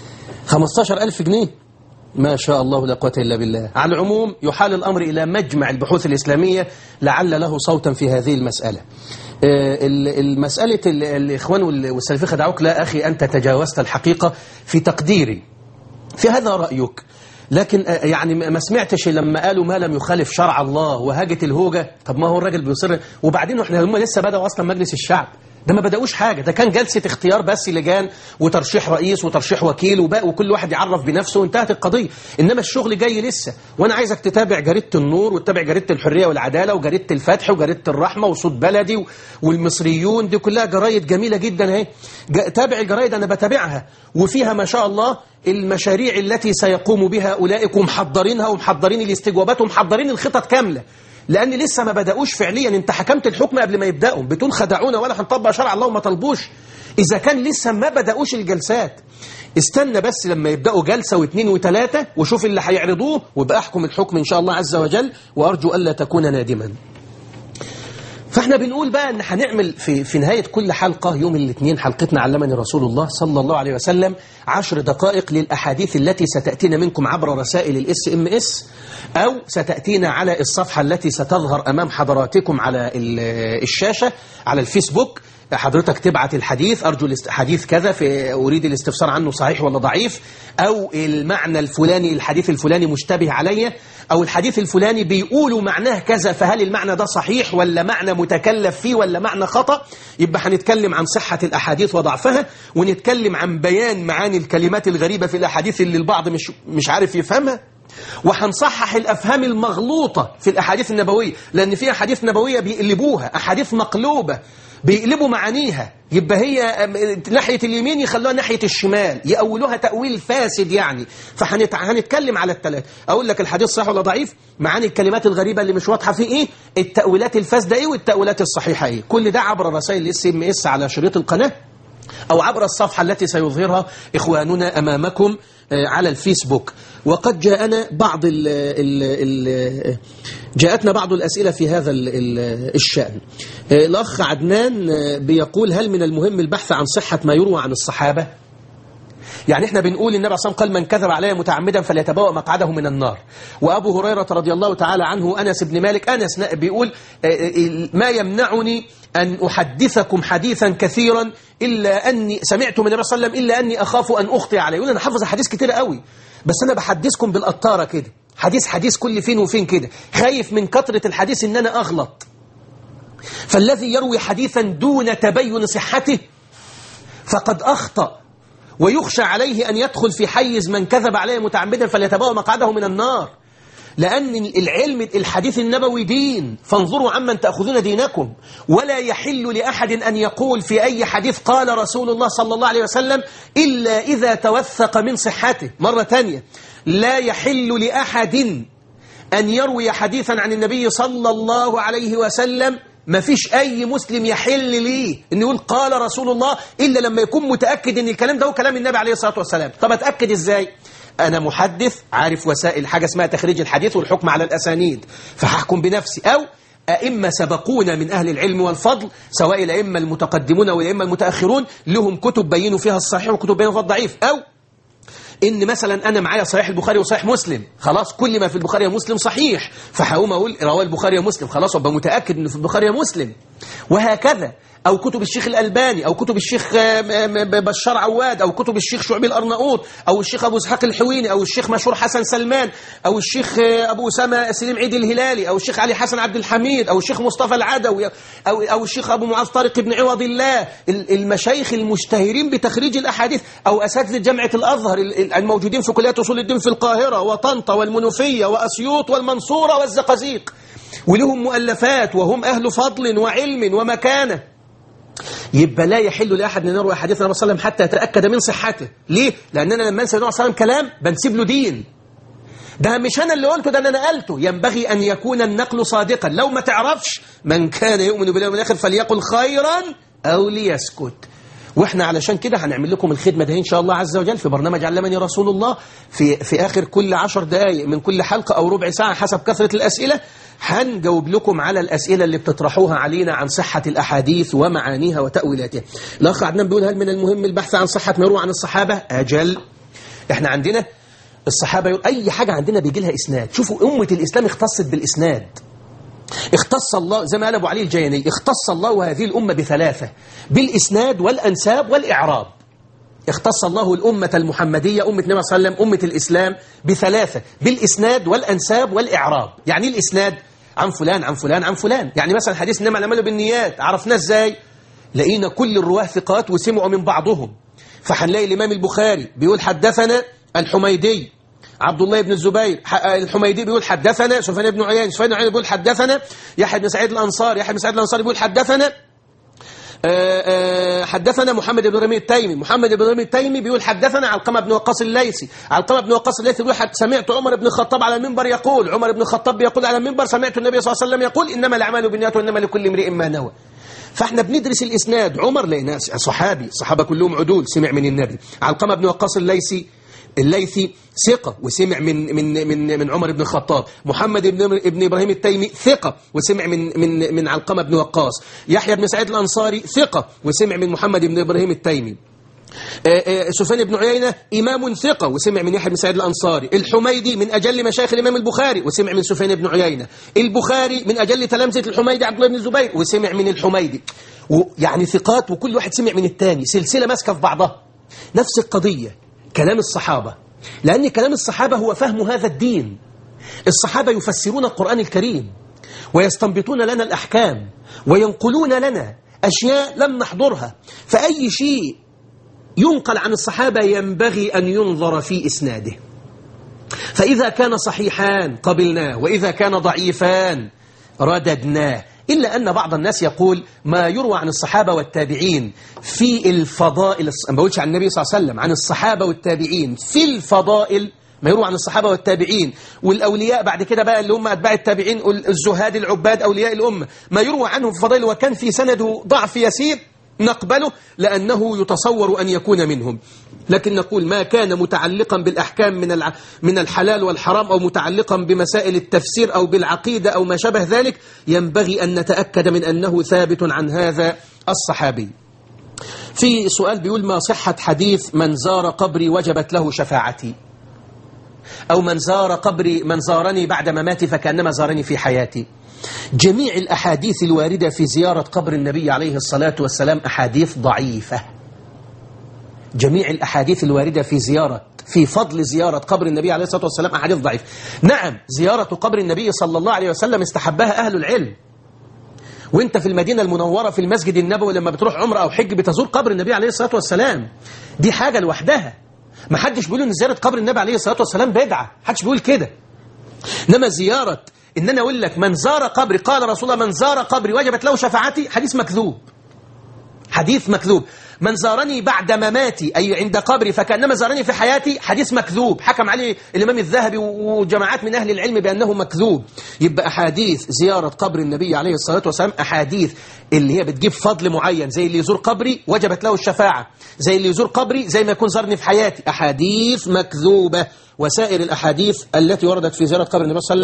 15000 جنيه ما شاء الله لا قوة إلا بالله على العموم يحال الأمر إلى مجمع البحوث الإسلامية لعل له صوتا في هذه المسألة آه، ال- المسألة ال- الإخوان وال- والسلفية خدعوك لا أخي أنت تجاوزت الحقيقة في تقديري في هذا رأيك لكن آه، يعني ما ما سمعتش لما قالوا ما لم يخالف شرع الله وهاجت الهوجة طب ما هو الراجل بيصر وبعدين احنا هم لسه بدأوا أصلا مجلس الشعب ده ما بدأوش حاجة ده كان جلسة اختيار بس لجان وترشيح رئيس وترشيح وكيل وبقى وكل واحد يعرف بنفسه وانتهت القضية إنما الشغل جاي لسه وأنا عايزك تتابع جريدة النور وتتابع جريدة الحرية والعدالة وجريدة الفتح وجريدة الرحمة وصوت بلدي و- والمصريون دي كلها جرايد جميلة جدا اهي جا- تابع الجرايد أنا بتابعها وفيها ما شاء الله المشاريع التي سيقوم بها أولئك ومحضرينها ومحضرين الاستجوابات ومحضرين الخطط كاملة لأن لسه ما بدأوش فعليا انت حكمت الحكم قبل ما يبدأوا بتقول خدعونا ولا هنطبق شرع الله وما طلبوش إذا كان لسه ما بدأوش الجلسات استنى بس لما يبدأوا جلسة واثنين وثلاثة وشوف اللي هيعرضوه وابقى احكم الحكم إن شاء الله عز وجل وأرجو ألا تكون نادما فاحنا بنقول بقى ان هنعمل في في نهايه كل حلقه يوم الاثنين حلقتنا علمني رسول الله صلى الله عليه وسلم عشر دقائق للاحاديث التي ستاتينا منكم عبر رسائل الاس ام اس او ستاتينا على الصفحه التي ستظهر امام حضراتكم على ال- الشاشه على الفيسبوك حضرتك تبعت الحديث أرجو الاست- حديث كذا في أريد الاستفسار عنه صحيح ولا ضعيف أو المعنى الفلاني الحديث الفلاني مشتبه علي أو الحديث الفلاني بيقولوا معناه كذا فهل المعنى ده صحيح ولا معنى متكلف فيه ولا معنى خطأ يبقى هنتكلم عن صحة الأحاديث وضعفها ونتكلم عن بيان معاني الكلمات الغريبة في الأحاديث اللي البعض مش, مش عارف يفهمها وهنصحح الأفهام المغلوطة في الأحاديث النبوية لأن في أحاديث نبوية بيقلبوها أحاديث مقلوبة بيقلبوا معانيها يبقى هي أم، ناحية اليمين يخلوها ناحية الشمال يأولوها تأويل فاسد يعني فهنتكلم على الثلاث أقول لك الحديث صح ولا ضعيف معاني الكلمات الغريبة اللي مش واضحة فيه إيه التأويلات الفاسدة إيه والتأويلات الصحيحة إيه كل ده عبر رسائل الاس ام اس على شريط القناة أو عبر الصفحة التي سيظهرها إخواننا أمامكم آه، على الفيسبوك وقد جاءنا بعض ال ال ال جاءتنا بعض الأسئلة في هذا ال ال الشأن آه، الأخ عدنان آه، بيقول هل من المهم البحث عن صحة ما يروى عن الصحابة يعني احنا بنقول النبي صلى الله عليه وسلم قال من كذب علي متعمدا فليتبوأ مقعده من النار وابو هريره رضي الله تعالى عنه انس بن مالك انس بيقول آه، آه، ما يمنعني ان احدثكم حديثا كثيرا الا اني سمعت من النبي صلى الله عليه وسلم الا اني اخاف ان اخطئ عليه يقول انا حافظ احاديث كتير قوي بس انا بحدثكم بالقطاره كده حديث حديث كل فين وفين كده خايف من كثره الحديث ان انا اغلط فالذي يروي حديثا دون تبين صحته فقد اخطأ ويخشى عليه أن يدخل في حيز من كذب عليه متعمدا فليتبوأ مقعده من النار لأن العلم الحديث النبوي دين فانظروا عمن تأخذون دينكم ولا يحل لأحد أن يقول في أي حديث قال رسول الله صلى الله عليه وسلم إلا إذا توثق من صحته مرة تانية لا يحل لأحد أن يروي حديثا عن النبي صلى الله عليه وسلم ما فيش أي مسلم يحل ليه أن يقول قال رسول الله إلا لما يكون متأكد أن الكلام ده هو كلام النبي عليه الصلاة والسلام طب أتأكد إزاي؟ أنا محدث عارف وسائل حاجة اسمها تخريج الحديث والحكم على الأسانيد فهحكم بنفسي أو أئمة سبقونا من أهل العلم والفضل سواء الأئمة المتقدمون والأئمة المتأخرون لهم كتب بينوا فيها الصحيح وكتب بينوا فيها الضعيف أو ان مثلا انا معايا صحيح البخاري وصحيح مسلم خلاص كل ما في البخاري ومسلم صحيح فهقوم اقول رواه البخاري ومسلم خلاص ابقى متاكد انه في البخاري ومسلم وهكذا او كتب الشيخ الالباني او كتب الشيخ آه، م- م- بشار عواد او كتب الشيخ شعبي الارناوط او الشيخ ابو اسحاق الحويني او الشيخ مشهور حسن سلمان او الشيخ آه، ابو اسامه سليم عيد الهلالي او الشيخ علي حسن عبد الحميد او الشيخ مصطفى العدوي او او الشيخ ابو معاذ طارق بن عوض الله ال- المشايخ المشتهرين بتخريج الاحاديث او اساتذه جامعه الازهر ال- ال- الموجودين في كليات اصول الدين في القاهره وطنطا والمنوفيه واسيوط والمنصوره والزقازيق ولهم مؤلفات وهم اهل فضل وعلم ومكانه يبقى لا يحل لاحد ان يروي حديث النبي صلى الله عليه وسلم حتى يتاكد من صحته ليه لاننا لما ننسى النبي صلى الله عليه وسلم كلام بنسيب له دين ده مش انا اللي قلته ده انا نقلته ينبغي ان يكون النقل صادقا لو ما تعرفش من كان يؤمن بالله واليوم الاخر فليقل خيرا او ليسكت واحنا علشان كده هنعمل لكم الخدمه دي ان شاء الله عز وجل في برنامج علمني رسول الله في في اخر كل عشر دقائق من كل حلقه او ربع ساعه حسب كثره الاسئله هنجاوب لكم على الاسئله اللي بتطرحوها علينا عن صحه الاحاديث ومعانيها وتاويلاتها. الاخ عدنان بيقول هل من المهم البحث عن صحه ما يروى عن الصحابه؟ اجل احنا عندنا الصحابه يقول اي حاجه عندنا بيجي لها اسناد، شوفوا امه الاسلام اختصت بالاسناد. اختص الله زي ما قال ابو علي الجياني اختص الله هذه الامه بثلاثه بالاسناد والانساب والاعراب. اختص الله الأمة المحمدية أمة النبي صلى الله عليه وسلم أمة الإسلام بثلاثة بالإسناد والأنساب والإعراب يعني إيه الإسناد عن فلان عن فلان عن فلان يعني مثلا حديث إنما الأعمال بالنيات عرفناه إزاي لقينا كل الرواه ثقات وسمعوا من بعضهم فهنلاقي الإمام البخاري بيقول حدثنا الحميدي عبد الله بن الزبير ح- الحميدي بيقول حدثنا سفيان بن عيينة سفيان بن عيينة بيقول حدثنا يحيى بن سعيد الأنصاري يحيى بن سعيد الأنصاري بيقول حدثنا آه، آه، حدثنا محمد بن رمي التيمي محمد بن رمي التيمي بيقول حدثنا علقمة بن وقاص الليثي علقمة بن وقاص الليثي بيقول حد سمعت عمر بن الخطاب على المنبر يقول عمر بن الخطاب يقول على المنبر سمعت النبي صلى الله عليه وسلم يقول إنما الأعمال بالنيات وإنما لكل امرئ ما نوى فاحنا بندرس الإسناد عمر لقيناه صحابي صحابة كلهم عدول سمع من النبي علقمة بن وقاص الليثي الليثي ثقة وسمع من من من من عمر بن الخطاب، محمد بن ابن ابراهيم التيمي ثقة وسمع من من من علقمة بن وقاص، يحيى بن سعيد الأنصاري ثقة وسمع من محمد بن ابراهيم التيمي. آه، آه، سفيان بن عيينة إمام ثقة وسمع من يحيى بن سعيد الأنصاري الحميدي من أجل مشايخ الإمام البخاري وسمع من سفيان بن عيينة البخاري من أجل تلامذة الحميدي عبد الله بن الزبير وسمع من الحميدي يعني ثقات وكل واحد سمع من الثاني سلسلة ماسكة في بعضها نفس القضية كلام الصحابة لأن كلام الصحابة هو فهم هذا الدين الصحابة يفسرون القرآن الكريم ويستنبطون لنا الأحكام وينقلون لنا أشياء لم نحضرها فأي شيء ينقل عن الصحابة ينبغي أن ينظر في إسناده فإذا كان صحيحان قبلناه وإذا كان ضعيفان رددناه إلا أن بعض الناس يقول ما يروى عن الصحابة والتابعين في الفضائل ما بقولش عن النبي صلى الله عليه وسلم عن الصحابة والتابعين في الفضائل ما يروى عن الصحابة والتابعين والأولياء بعد كده بقى اللي هم أتباع التابعين الزهاد العباد أولياء الأمة ما يروى عنهم في فضائل وكان في سنده ضعف يسير نقبله لأنه يتصور أن يكون منهم لكن نقول ما كان متعلقا بالأحكام من الع... من الحلال والحرام أو متعلقا بمسائل التفسير أو بالعقيدة أو ما شابه ذلك ينبغي أن نتأكد من أنه ثابت عن هذا الصحابي في سؤال بيقول ما صحة حديث من زار قبري وجبت له شفاعتي أو من زار قبري من زارني بعد مماتي فكأنما زارني في حياتي جميع الأحاديث الواردة في زيارة قبر النبي عليه الصلاة والسلام أحاديث ضعيفة جميع الأحاديث الواردة في زيارة في فضل زيارة قبر النبي عليه الصلاة والسلام أحاديث ضعيفة نعم زيارة قبر النبي صلى الله عليه وسلم استحبها أهل العلم وانت في المدينة المنورة في المسجد النبوي لما بتروح عمرة أو حج بتزور قبر النبي عليه الصلاة والسلام دي حاجة لوحدها ما حدش بيقول ان زيارة قبر النبي عليه الصلاة والسلام بدعة حدش بيقول كده إنما زيارة إن أنا أقول لك من زار قبري قال رسول الله من زار قبري وجبت له شفاعتي حديث مكذوب حديث مكذوب من زارني بعد مماتي أي عند قبري فكأنما زارني في حياتي حديث مكذوب حكم عليه الإمام الذهبي وجماعات من أهل العلم بأنه مكذوب يبقى أحاديث زيارة قبر النبي عليه الصلاة والسلام أحاديث اللي هي بتجيب فضل معين زي اللي يزور قبري وجبت له الشفاعة زي اللي يزور قبري زي ما يكون زارني في حياتي أحاديث مكذوبة وسائر الأحاديث التي وردت في زيارة قبر النبي صلى الله عليه وسلم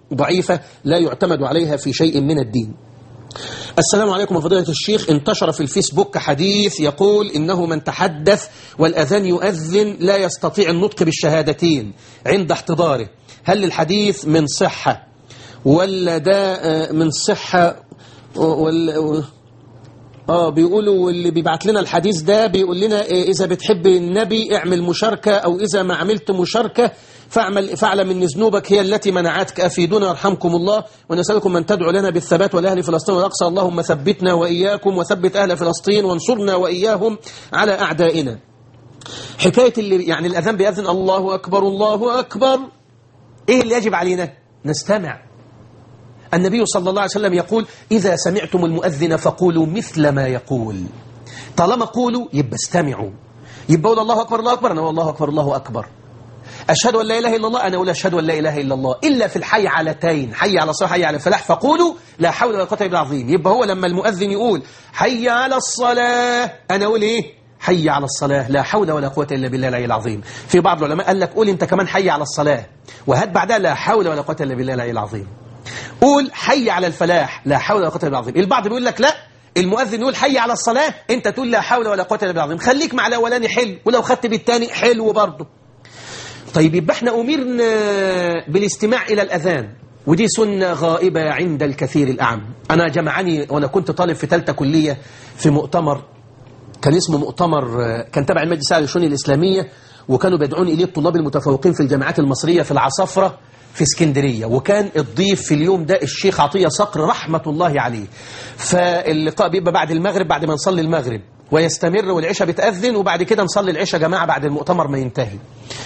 ضعيفة لا يعتمد عليها في شيء من الدين السلام عليكم فضيلة الشيخ انتشر في الفيسبوك حديث يقول إنه من تحدث والأذان يؤذن لا يستطيع النطق بالشهادتين عند احتضاره هل الحديث من صحة ولا ده آه، من صحة ولا اه بيقولوا اللي بيبعت لنا الحديث ده بيقول لنا إيه اذا بتحب النبي اعمل مشاركة او اذا ما عملت مشاركة فاعمل فاعلم ان ذنوبك هي التي منعتك افيدونا يرحمكم الله ونسالكم من تدعو لنا بالثبات ولاهل فلسطين والاقصى اللهم ثبتنا واياكم وثبت اهل فلسطين وانصرنا واياهم على اعدائنا حكايه اللي يعني الاذان بيأذن الله اكبر الله اكبر ايه اللي يجب علينا نستمع النبي صلى الله عليه وسلم يقول إذا سمعتم المؤذن فقولوا مثل ما يقول طالما قولوا يبقى استمعوا يبقى قول الله أكبر الله أكبر أنا أقول الله أكبر الله أكبر أشهد أن لا إله إلا الله أنا أقول أشهد أن لا إله إلا الله إلا في الحي علتين حي على الصلاة حي على الفلاح فقولوا لا حول ولا قوة إلا بالله العظيم يبقى هو لما المؤذن يقول حي على الصلاة أنا أقول إيه حي على الصلاة لا حول ولا قوة إلا بالله العلي العظيم في بعض العلماء قال لك قول أنت كمان حي على الصلاة وهات بعدها لا حول ولا قوة إلا بالله العلي العظيم قول حي على الفلاح لا حول ولا قوه الا بالله العظيم البعض بيقول لك لا المؤذن يقول حي على الصلاه انت تقول لا حول ولا قوه الا بالله العظيم خليك مع الاولاني حلو ولو خدت بالثاني حلو برضه طيب يبقى احنا امرنا بالاستماع الى الاذان ودي سنة غائبة عند الكثير الأعم أنا جمعني وأنا كنت طالب في ثالثه كلية في مؤتمر كان اسمه مؤتمر كان تبع المجلس العالي للشؤون الإسلامية وكانوا بيدعون إليه الطلاب المتفوقين في الجامعات المصرية في العصافرة في اسكندرية وكان الضيف في اليوم ده الشيخ عطية صقر رحمة الله عليه فاللقاء بيبقى بعد المغرب بعد ما نصلي المغرب ويستمر والعشاء بتأذن وبعد كده نصلي العشاء جماعة بعد المؤتمر ما ينتهي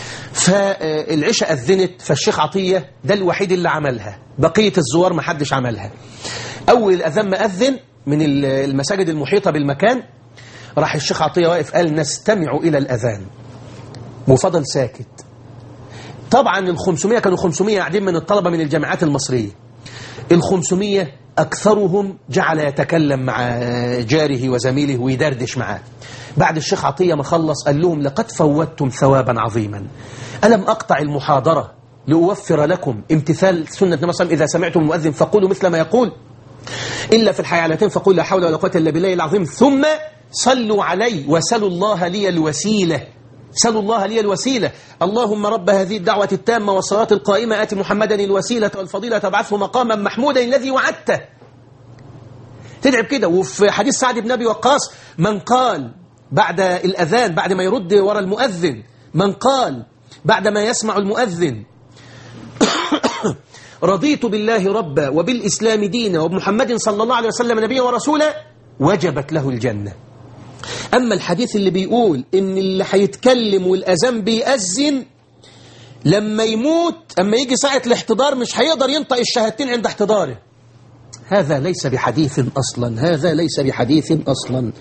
فالعشاء أذنت فالشيخ عطية ده الوحيد اللي عملها بقية الزوار ما حدش عملها أول الأذان ما أذن من المساجد المحيطة بالمكان راح الشيخ عطية واقف قال نستمع إلى الأذان وفضل ساكت طبعا ال 500 كانوا 500 قاعدين من الطلبة من الجامعات المصرية ال 500 أكثرهم جعل يتكلم مع جاره وزميله ويدردش معاه بعد الشيخ عطية ما خلص قال لهم لقد فوتتم ثوابا عظيما ألم أقطع المحاضرة لأوفر لكم امتثال سنة النبي صلى الله عليه وسلم إذا سمعتم المؤذن فقولوا مثل ما يقول إلا في الحيالتين فقول لا حول ولا قوة إلا بالله العظيم ثم صلوا علي وسلوا الله لي الوسيلة سلوا الله لي الوسيلة اللهم رب هذه الدعوة التامة والصلاة القائمة آت محمدا الوسيلة والفضيلة تبعثه مقاما محمودا الذي وعدته تدعب كده وفي حديث سعد بن أبي وقاص من قال بعد الأذان بعد ما يرد ورا المؤذن من قال بعد ما يسمع المؤذن رضيت بالله ربا وبالإسلام دينا وبمحمد صلى الله عليه وسلم نبيا ورسولا وجبت له الجنة أما الحديث اللي بيقول إن اللي هيتكلم والأذان بيأذن لما يموت أما يجي ساعة الاحتضار مش هيقدر ينطق الشهادتين عند احتضاره هذا ليس بحديث أصلا هذا ليس بحديث أصلا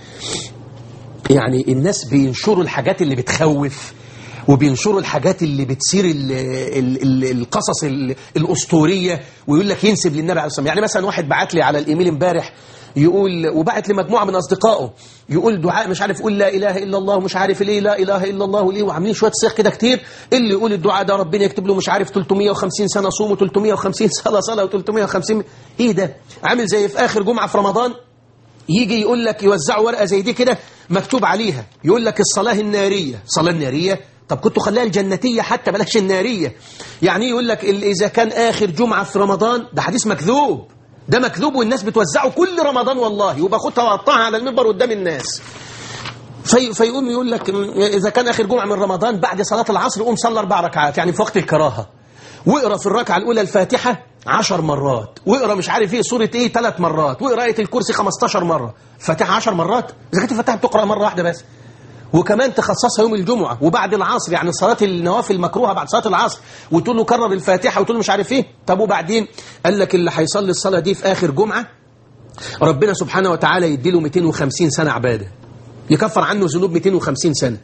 يعني الناس بينشروا الحاجات اللي بتخوف وبينشروا الحاجات اللي بتثير ال ال ال القصص ال الأسطورية ويقول لك ينسب للنبي عليه الصلاة والسلام يعني مثلا واحد بعت لي على الإيميل امبارح يقول وبعت لمجموعة من أصدقائه يقول دعاء مش عارف يقول لا إله إلا الله مش عارف ليه لا إله إلا الله ليه وعاملين شوية صيغ كده كتير اللي يقول الدعاء ده ربنا يكتب له مش عارف 350 سنة صوم و350 سنة صلاة و350 إيه ده عامل زي في آخر جمعة في رمضان يجي يقول لك يوزعوا ورقة زي دي كده مكتوب عليها يقول لك الصلاة النارية صلاة النارية طب كنتوا خليها الجنتية حتى بلاش النارية يعني يقول لك إذا كان آخر جمعة في رمضان ده حديث مكذوب ده مكذوب والناس بتوزعه كل رمضان والله ويبقى خدها وقطعها على المنبر قدام الناس في فيقوم يقول لك إذا كان آخر جمعة من رمضان بعد صلاة العصر قوم صلى أربع ركعات يعني في وقت الكراهة واقرا في الركعة الأولى الفاتحة عشر مرات واقرا مش عارف ايه سورة ايه ثلاث مرات واقرا آية الكرسي 15 مرة الفاتحة 10 مرات إذا كانت الفاتحة بتقرأ مرة واحدة بس وكمان تخصصها يوم الجمعة وبعد العصر يعني صلاة النوافل المكروهة بعد صلاة العصر وتقول له كرر الفاتحة وتقول له مش عارف ايه طب وبعدين قال لك اللي هيصلي الصلاة دي في آخر جمعة ربنا سبحانه وتعالى يديله 250 سنة عبادة يكفر عنه ذنوب 250 سنة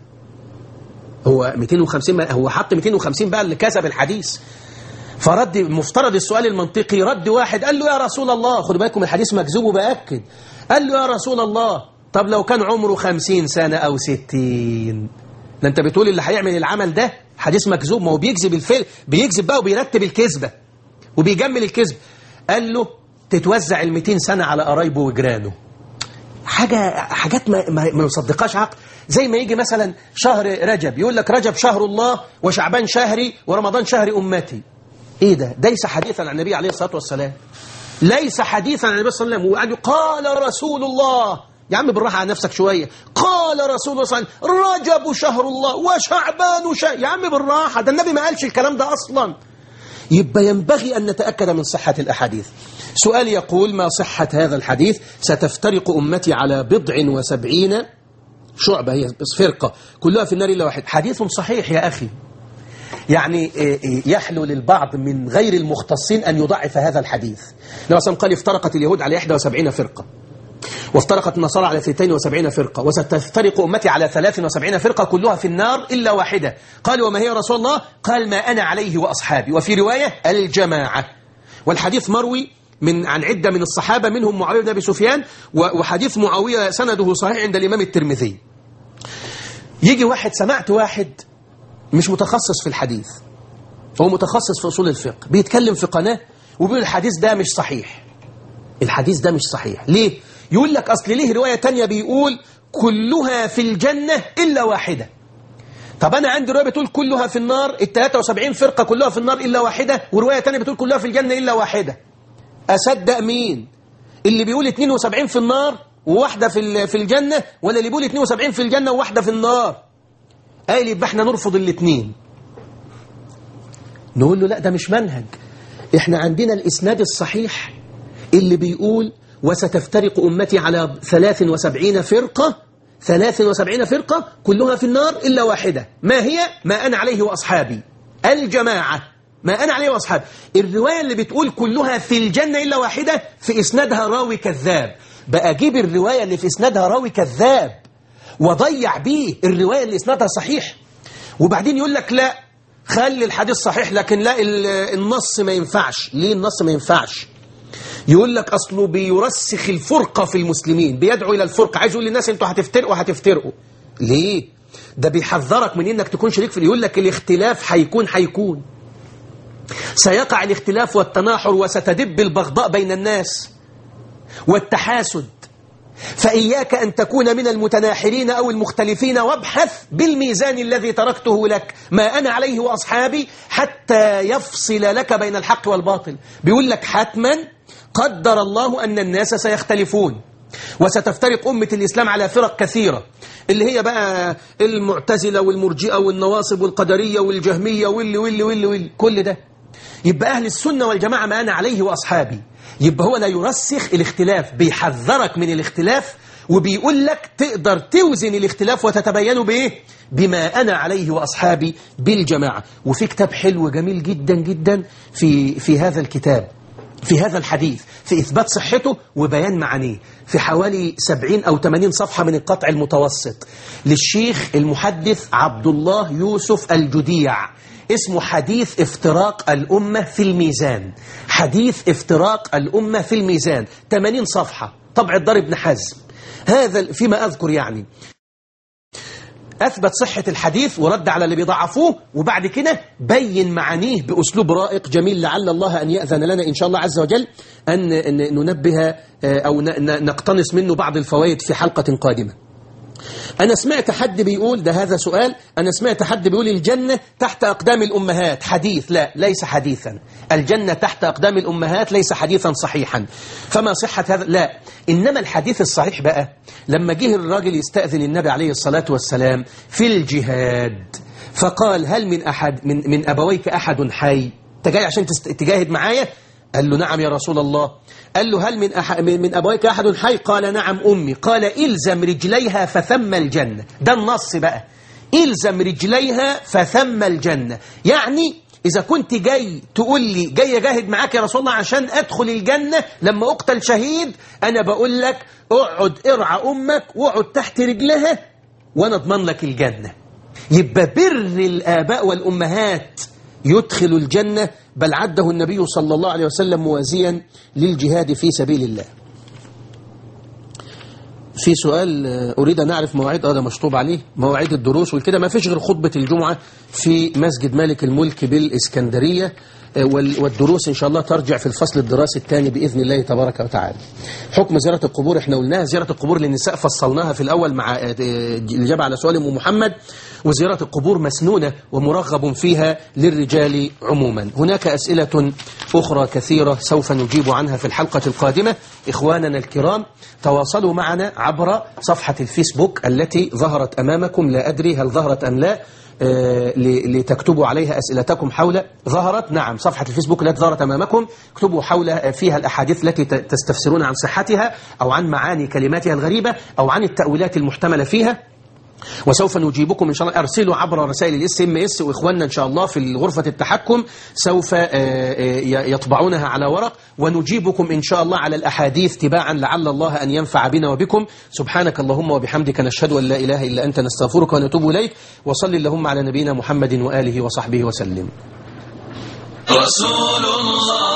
هو 250 هو حط 250 بقى اللي كذب الحديث فرد مفترض السؤال المنطقي رد واحد قال له يا رسول الله خد بالكم الحديث مكذوب وبأكد قال له يا رسول الله طب لو كان عمره خمسين سنة أو ستين ده أنت بتقول اللي هيعمل العمل ده حديث مكذوب ما هو بيكذب الفعل بيكذب بقى وبيرتب الكذبة وبيجمل الكذب قال له تتوزع ال 200 سنة على قرايبه وجيرانه حاجة حاجات ما, ما, ما يصدقهاش عقل زي ما يجي مثلا شهر رجب يقول لك رجب شهر الله وشعبان شهري ورمضان شهر أمتي ايه ده ده ليس حديثا عن النبي عليه الصلاة والسلام ليس حديثا عن النبي صلى الله عليه وسلم وقال قال رسول الله يا عم بالراحة على نفسك شوية قال رسول الله صلى الله عليه وسلم رجب شهر الله وشعبان شهر يا عم بالراحة ده النبي ما قالش الكلام ده أصلا يبقى ينبغي أن نتأكد من صحة الأحاديث سؤال يقول ما صحة هذا الحديث ستفترق أمتي على بضع وسبعين شعبة هي بس فرقة كلها في النار إلا واحد حديث صحيح يا أخي يعني يحلو للبعض من غير المختصين أن يضعف هذا الحديث لو سلم قال افترقت اليهود على 71 فرقة وافترقت النصارى على 72 فرقة وستفترق أمتي على 73 فرقة كلها في النار إلا واحدة قال وما هي رسول الله قال ما أنا عليه وأصحابي وفي رواية الجماعة والحديث مروي من عن عدة من الصحابة منهم معاوية بن أبي سفيان وحديث معاوية سنده صحيح عند الإمام الترمذي يجي واحد سمعت واحد مش متخصص في الحديث هو متخصص في أصول الفقه بيتكلم في قناة وبيقول الحديث ده مش صحيح الحديث ده مش صحيح ليه؟ يقول لك أصل ليه رواية تانية بيقول كلها في الجنة إلا واحدة طب أنا عندي رواية بتقول كلها في النار ال 73 فرقة كلها في النار إلا واحدة ورواية تانية بتقول كلها في الجنة إلا واحدة أصدق مين اللي بيقول 72 في النار وواحدة في في الجنة ولا اللي بيقول 72 في الجنة وواحدة في النار قال يبقى احنا نرفض الاثنين نقول له لا ده مش منهج احنا عندنا الإسناد الصحيح اللي بيقول وستفترق أمتي على 73 فرقة 73 فرقة كلها في النار إلا واحدة ما هي ما أنا عليه وأصحابي الجماعة ما أنا عليه وأصحابي الرواية اللي بتقول كلها في الجنة إلا واحدة في إسنادها راوي كذاب بقى أجيب الرواية اللي في إسنادها راوي كذاب وضيع بيه الرواية اللي إسنادها صحيح وبعدين يقول لك لا خلي الحديث صحيح لكن لا النص ما ينفعش ليه النص ما ينفعش يقول لك أصله بيرسخ الفرقة في المسلمين بيدعو إلى الفرقة عايز يقول للناس أنتوا هتفترقوا هتفترقوا ليه ده بيحذرك من إنك تكون شريك في يقول لك الاختلاف هيكون هيكون سيقع الاختلاف والتناحر وستدب البغضاء بين الناس والتحاسد فإياك أن تكون من المتناحرين أو المختلفين وابحث بالميزان الذي تركته لك ما أنا عليه وأصحابي حتى يفصل لك بين الحق والباطل بيقول لك حتما قدر الله أن الناس سيختلفون وستفترق أمة الإسلام على فرق كثيرة اللي هي بقى المعتزلة والمرجئة والنواصب والقدرية والجهمية واللي واللي واللي, واللي كل ده يبقى أهل السنة والجماعة ما أنا عليه وأصحابي يبقى هو لا يرسخ الاختلاف بيحذرك من الاختلاف وبيقول لك تقدر توزن الاختلاف وتتبينه بإيه؟ بما أنا عليه وأصحابي بالجماعة وفي كتاب حلو جميل جدا جدا في, في هذا الكتاب في هذا الحديث في إثبات صحته وبيان معانيه في حوالي 70 أو 80 صفحة من القطع المتوسط للشيخ المحدث عبد الله يوسف الجديع اسمه حديث افتراق الأمة في الميزان حديث افتراق الأمة في الميزان 80 صفحة طبع الدار ابن حزم هذا فيما أذكر يعني أثبت صحة الحديث ورد على اللي بيضعفوه وبعد كده بين معانيه بأسلوب رائق جميل لعل الله أن يأذن لنا إن شاء الله عز وجل أن ننبه أو نقتنص منه بعض الفوائد في حلقة قادمة أنا سمعت حد بيقول ده هذا سؤال أنا سمعت حد بيقول الجنة تحت أقدام الأمهات حديث لا ليس حديثا الجنة تحت أقدام الأمهات ليس حديثا صحيحا فما صحة هذا لا إنما الحديث الصحيح بقى لما جه الراجل يستأذن النبي عليه الصلاة والسلام في الجهاد فقال هل من أحد من, من أبويك أحد حي أنت جاي عشان تجاهد معايا قال له نعم يا رسول الله قال له هل من, أح... من أبويك أحد حي قال نعم أمي قال إلزم رجليها فثم الجنة ده النص بقى إلزم رجليها فثم الجنة يعني إذا كنت جاي تقول لي جاي أجاهد معاك يا رسول الله عشان أدخل الجنة لما أقتل شهيد أنا بقول لك اقعد ارعى أمك واقعد تحت رجلها وأنا أضمن لك الجنة يبقى بر الآباء والأمهات يدخل الجنة بل عده النبي صلى الله عليه وسلم موازيا للجهاد في سبيل الله في سؤال أريد أن أعرف مواعيد هذا مشطوب عليه مواعيد الدروس والكده ما فيش غير خطبة الجمعة في مسجد مالك الملك بالإسكندرية آه، وال- والدروس إن شاء الله ترجع في الفصل الدراسي الثاني بإذن الله تبارك وتعالى حكم زيارة القبور احنا قلناها زيارة القبور للنساء فصلناها في الأول مع آه، الإجابة على سؤال أم محمد وزيارة القبور مسنونة ومرغب فيها للرجال عموما هناك أسئلة أخرى كثيرة سوف نجيب عنها في الحلقة القادمة إخواننا الكرام تواصلوا معنا عبر صفحة الفيسبوك التي ظهرت أمامكم لا أدري هل ظهرت أم لا آه، ل- لتكتبوا عليها أسئلتكم حول ظهرت نعم صفحة الفيسبوك التي ظهرت أمامكم اكتبوا حول آه، فيها الأحاديث التي ت- تستفسرون عن صحتها أو عن معاني كلماتها الغريبة أو عن التأويلات المحتملة فيها وسوف نجيبكم ان شاء الله ارسلوا عبر رسائل الاس ام اس واخواننا ان شاء الله في غرفه التحكم سوف آه، آه، يطبعونها على ورق ونجيبكم ان شاء الله على الاحاديث تباعا لعل الله ان ينفع بنا وبكم سبحانك اللهم وبحمدك نشهد ان لا اله الا انت نستغفرك ونتوب اليك وصل اللهم على نبينا محمد واله وصحبه وسلم رسول الله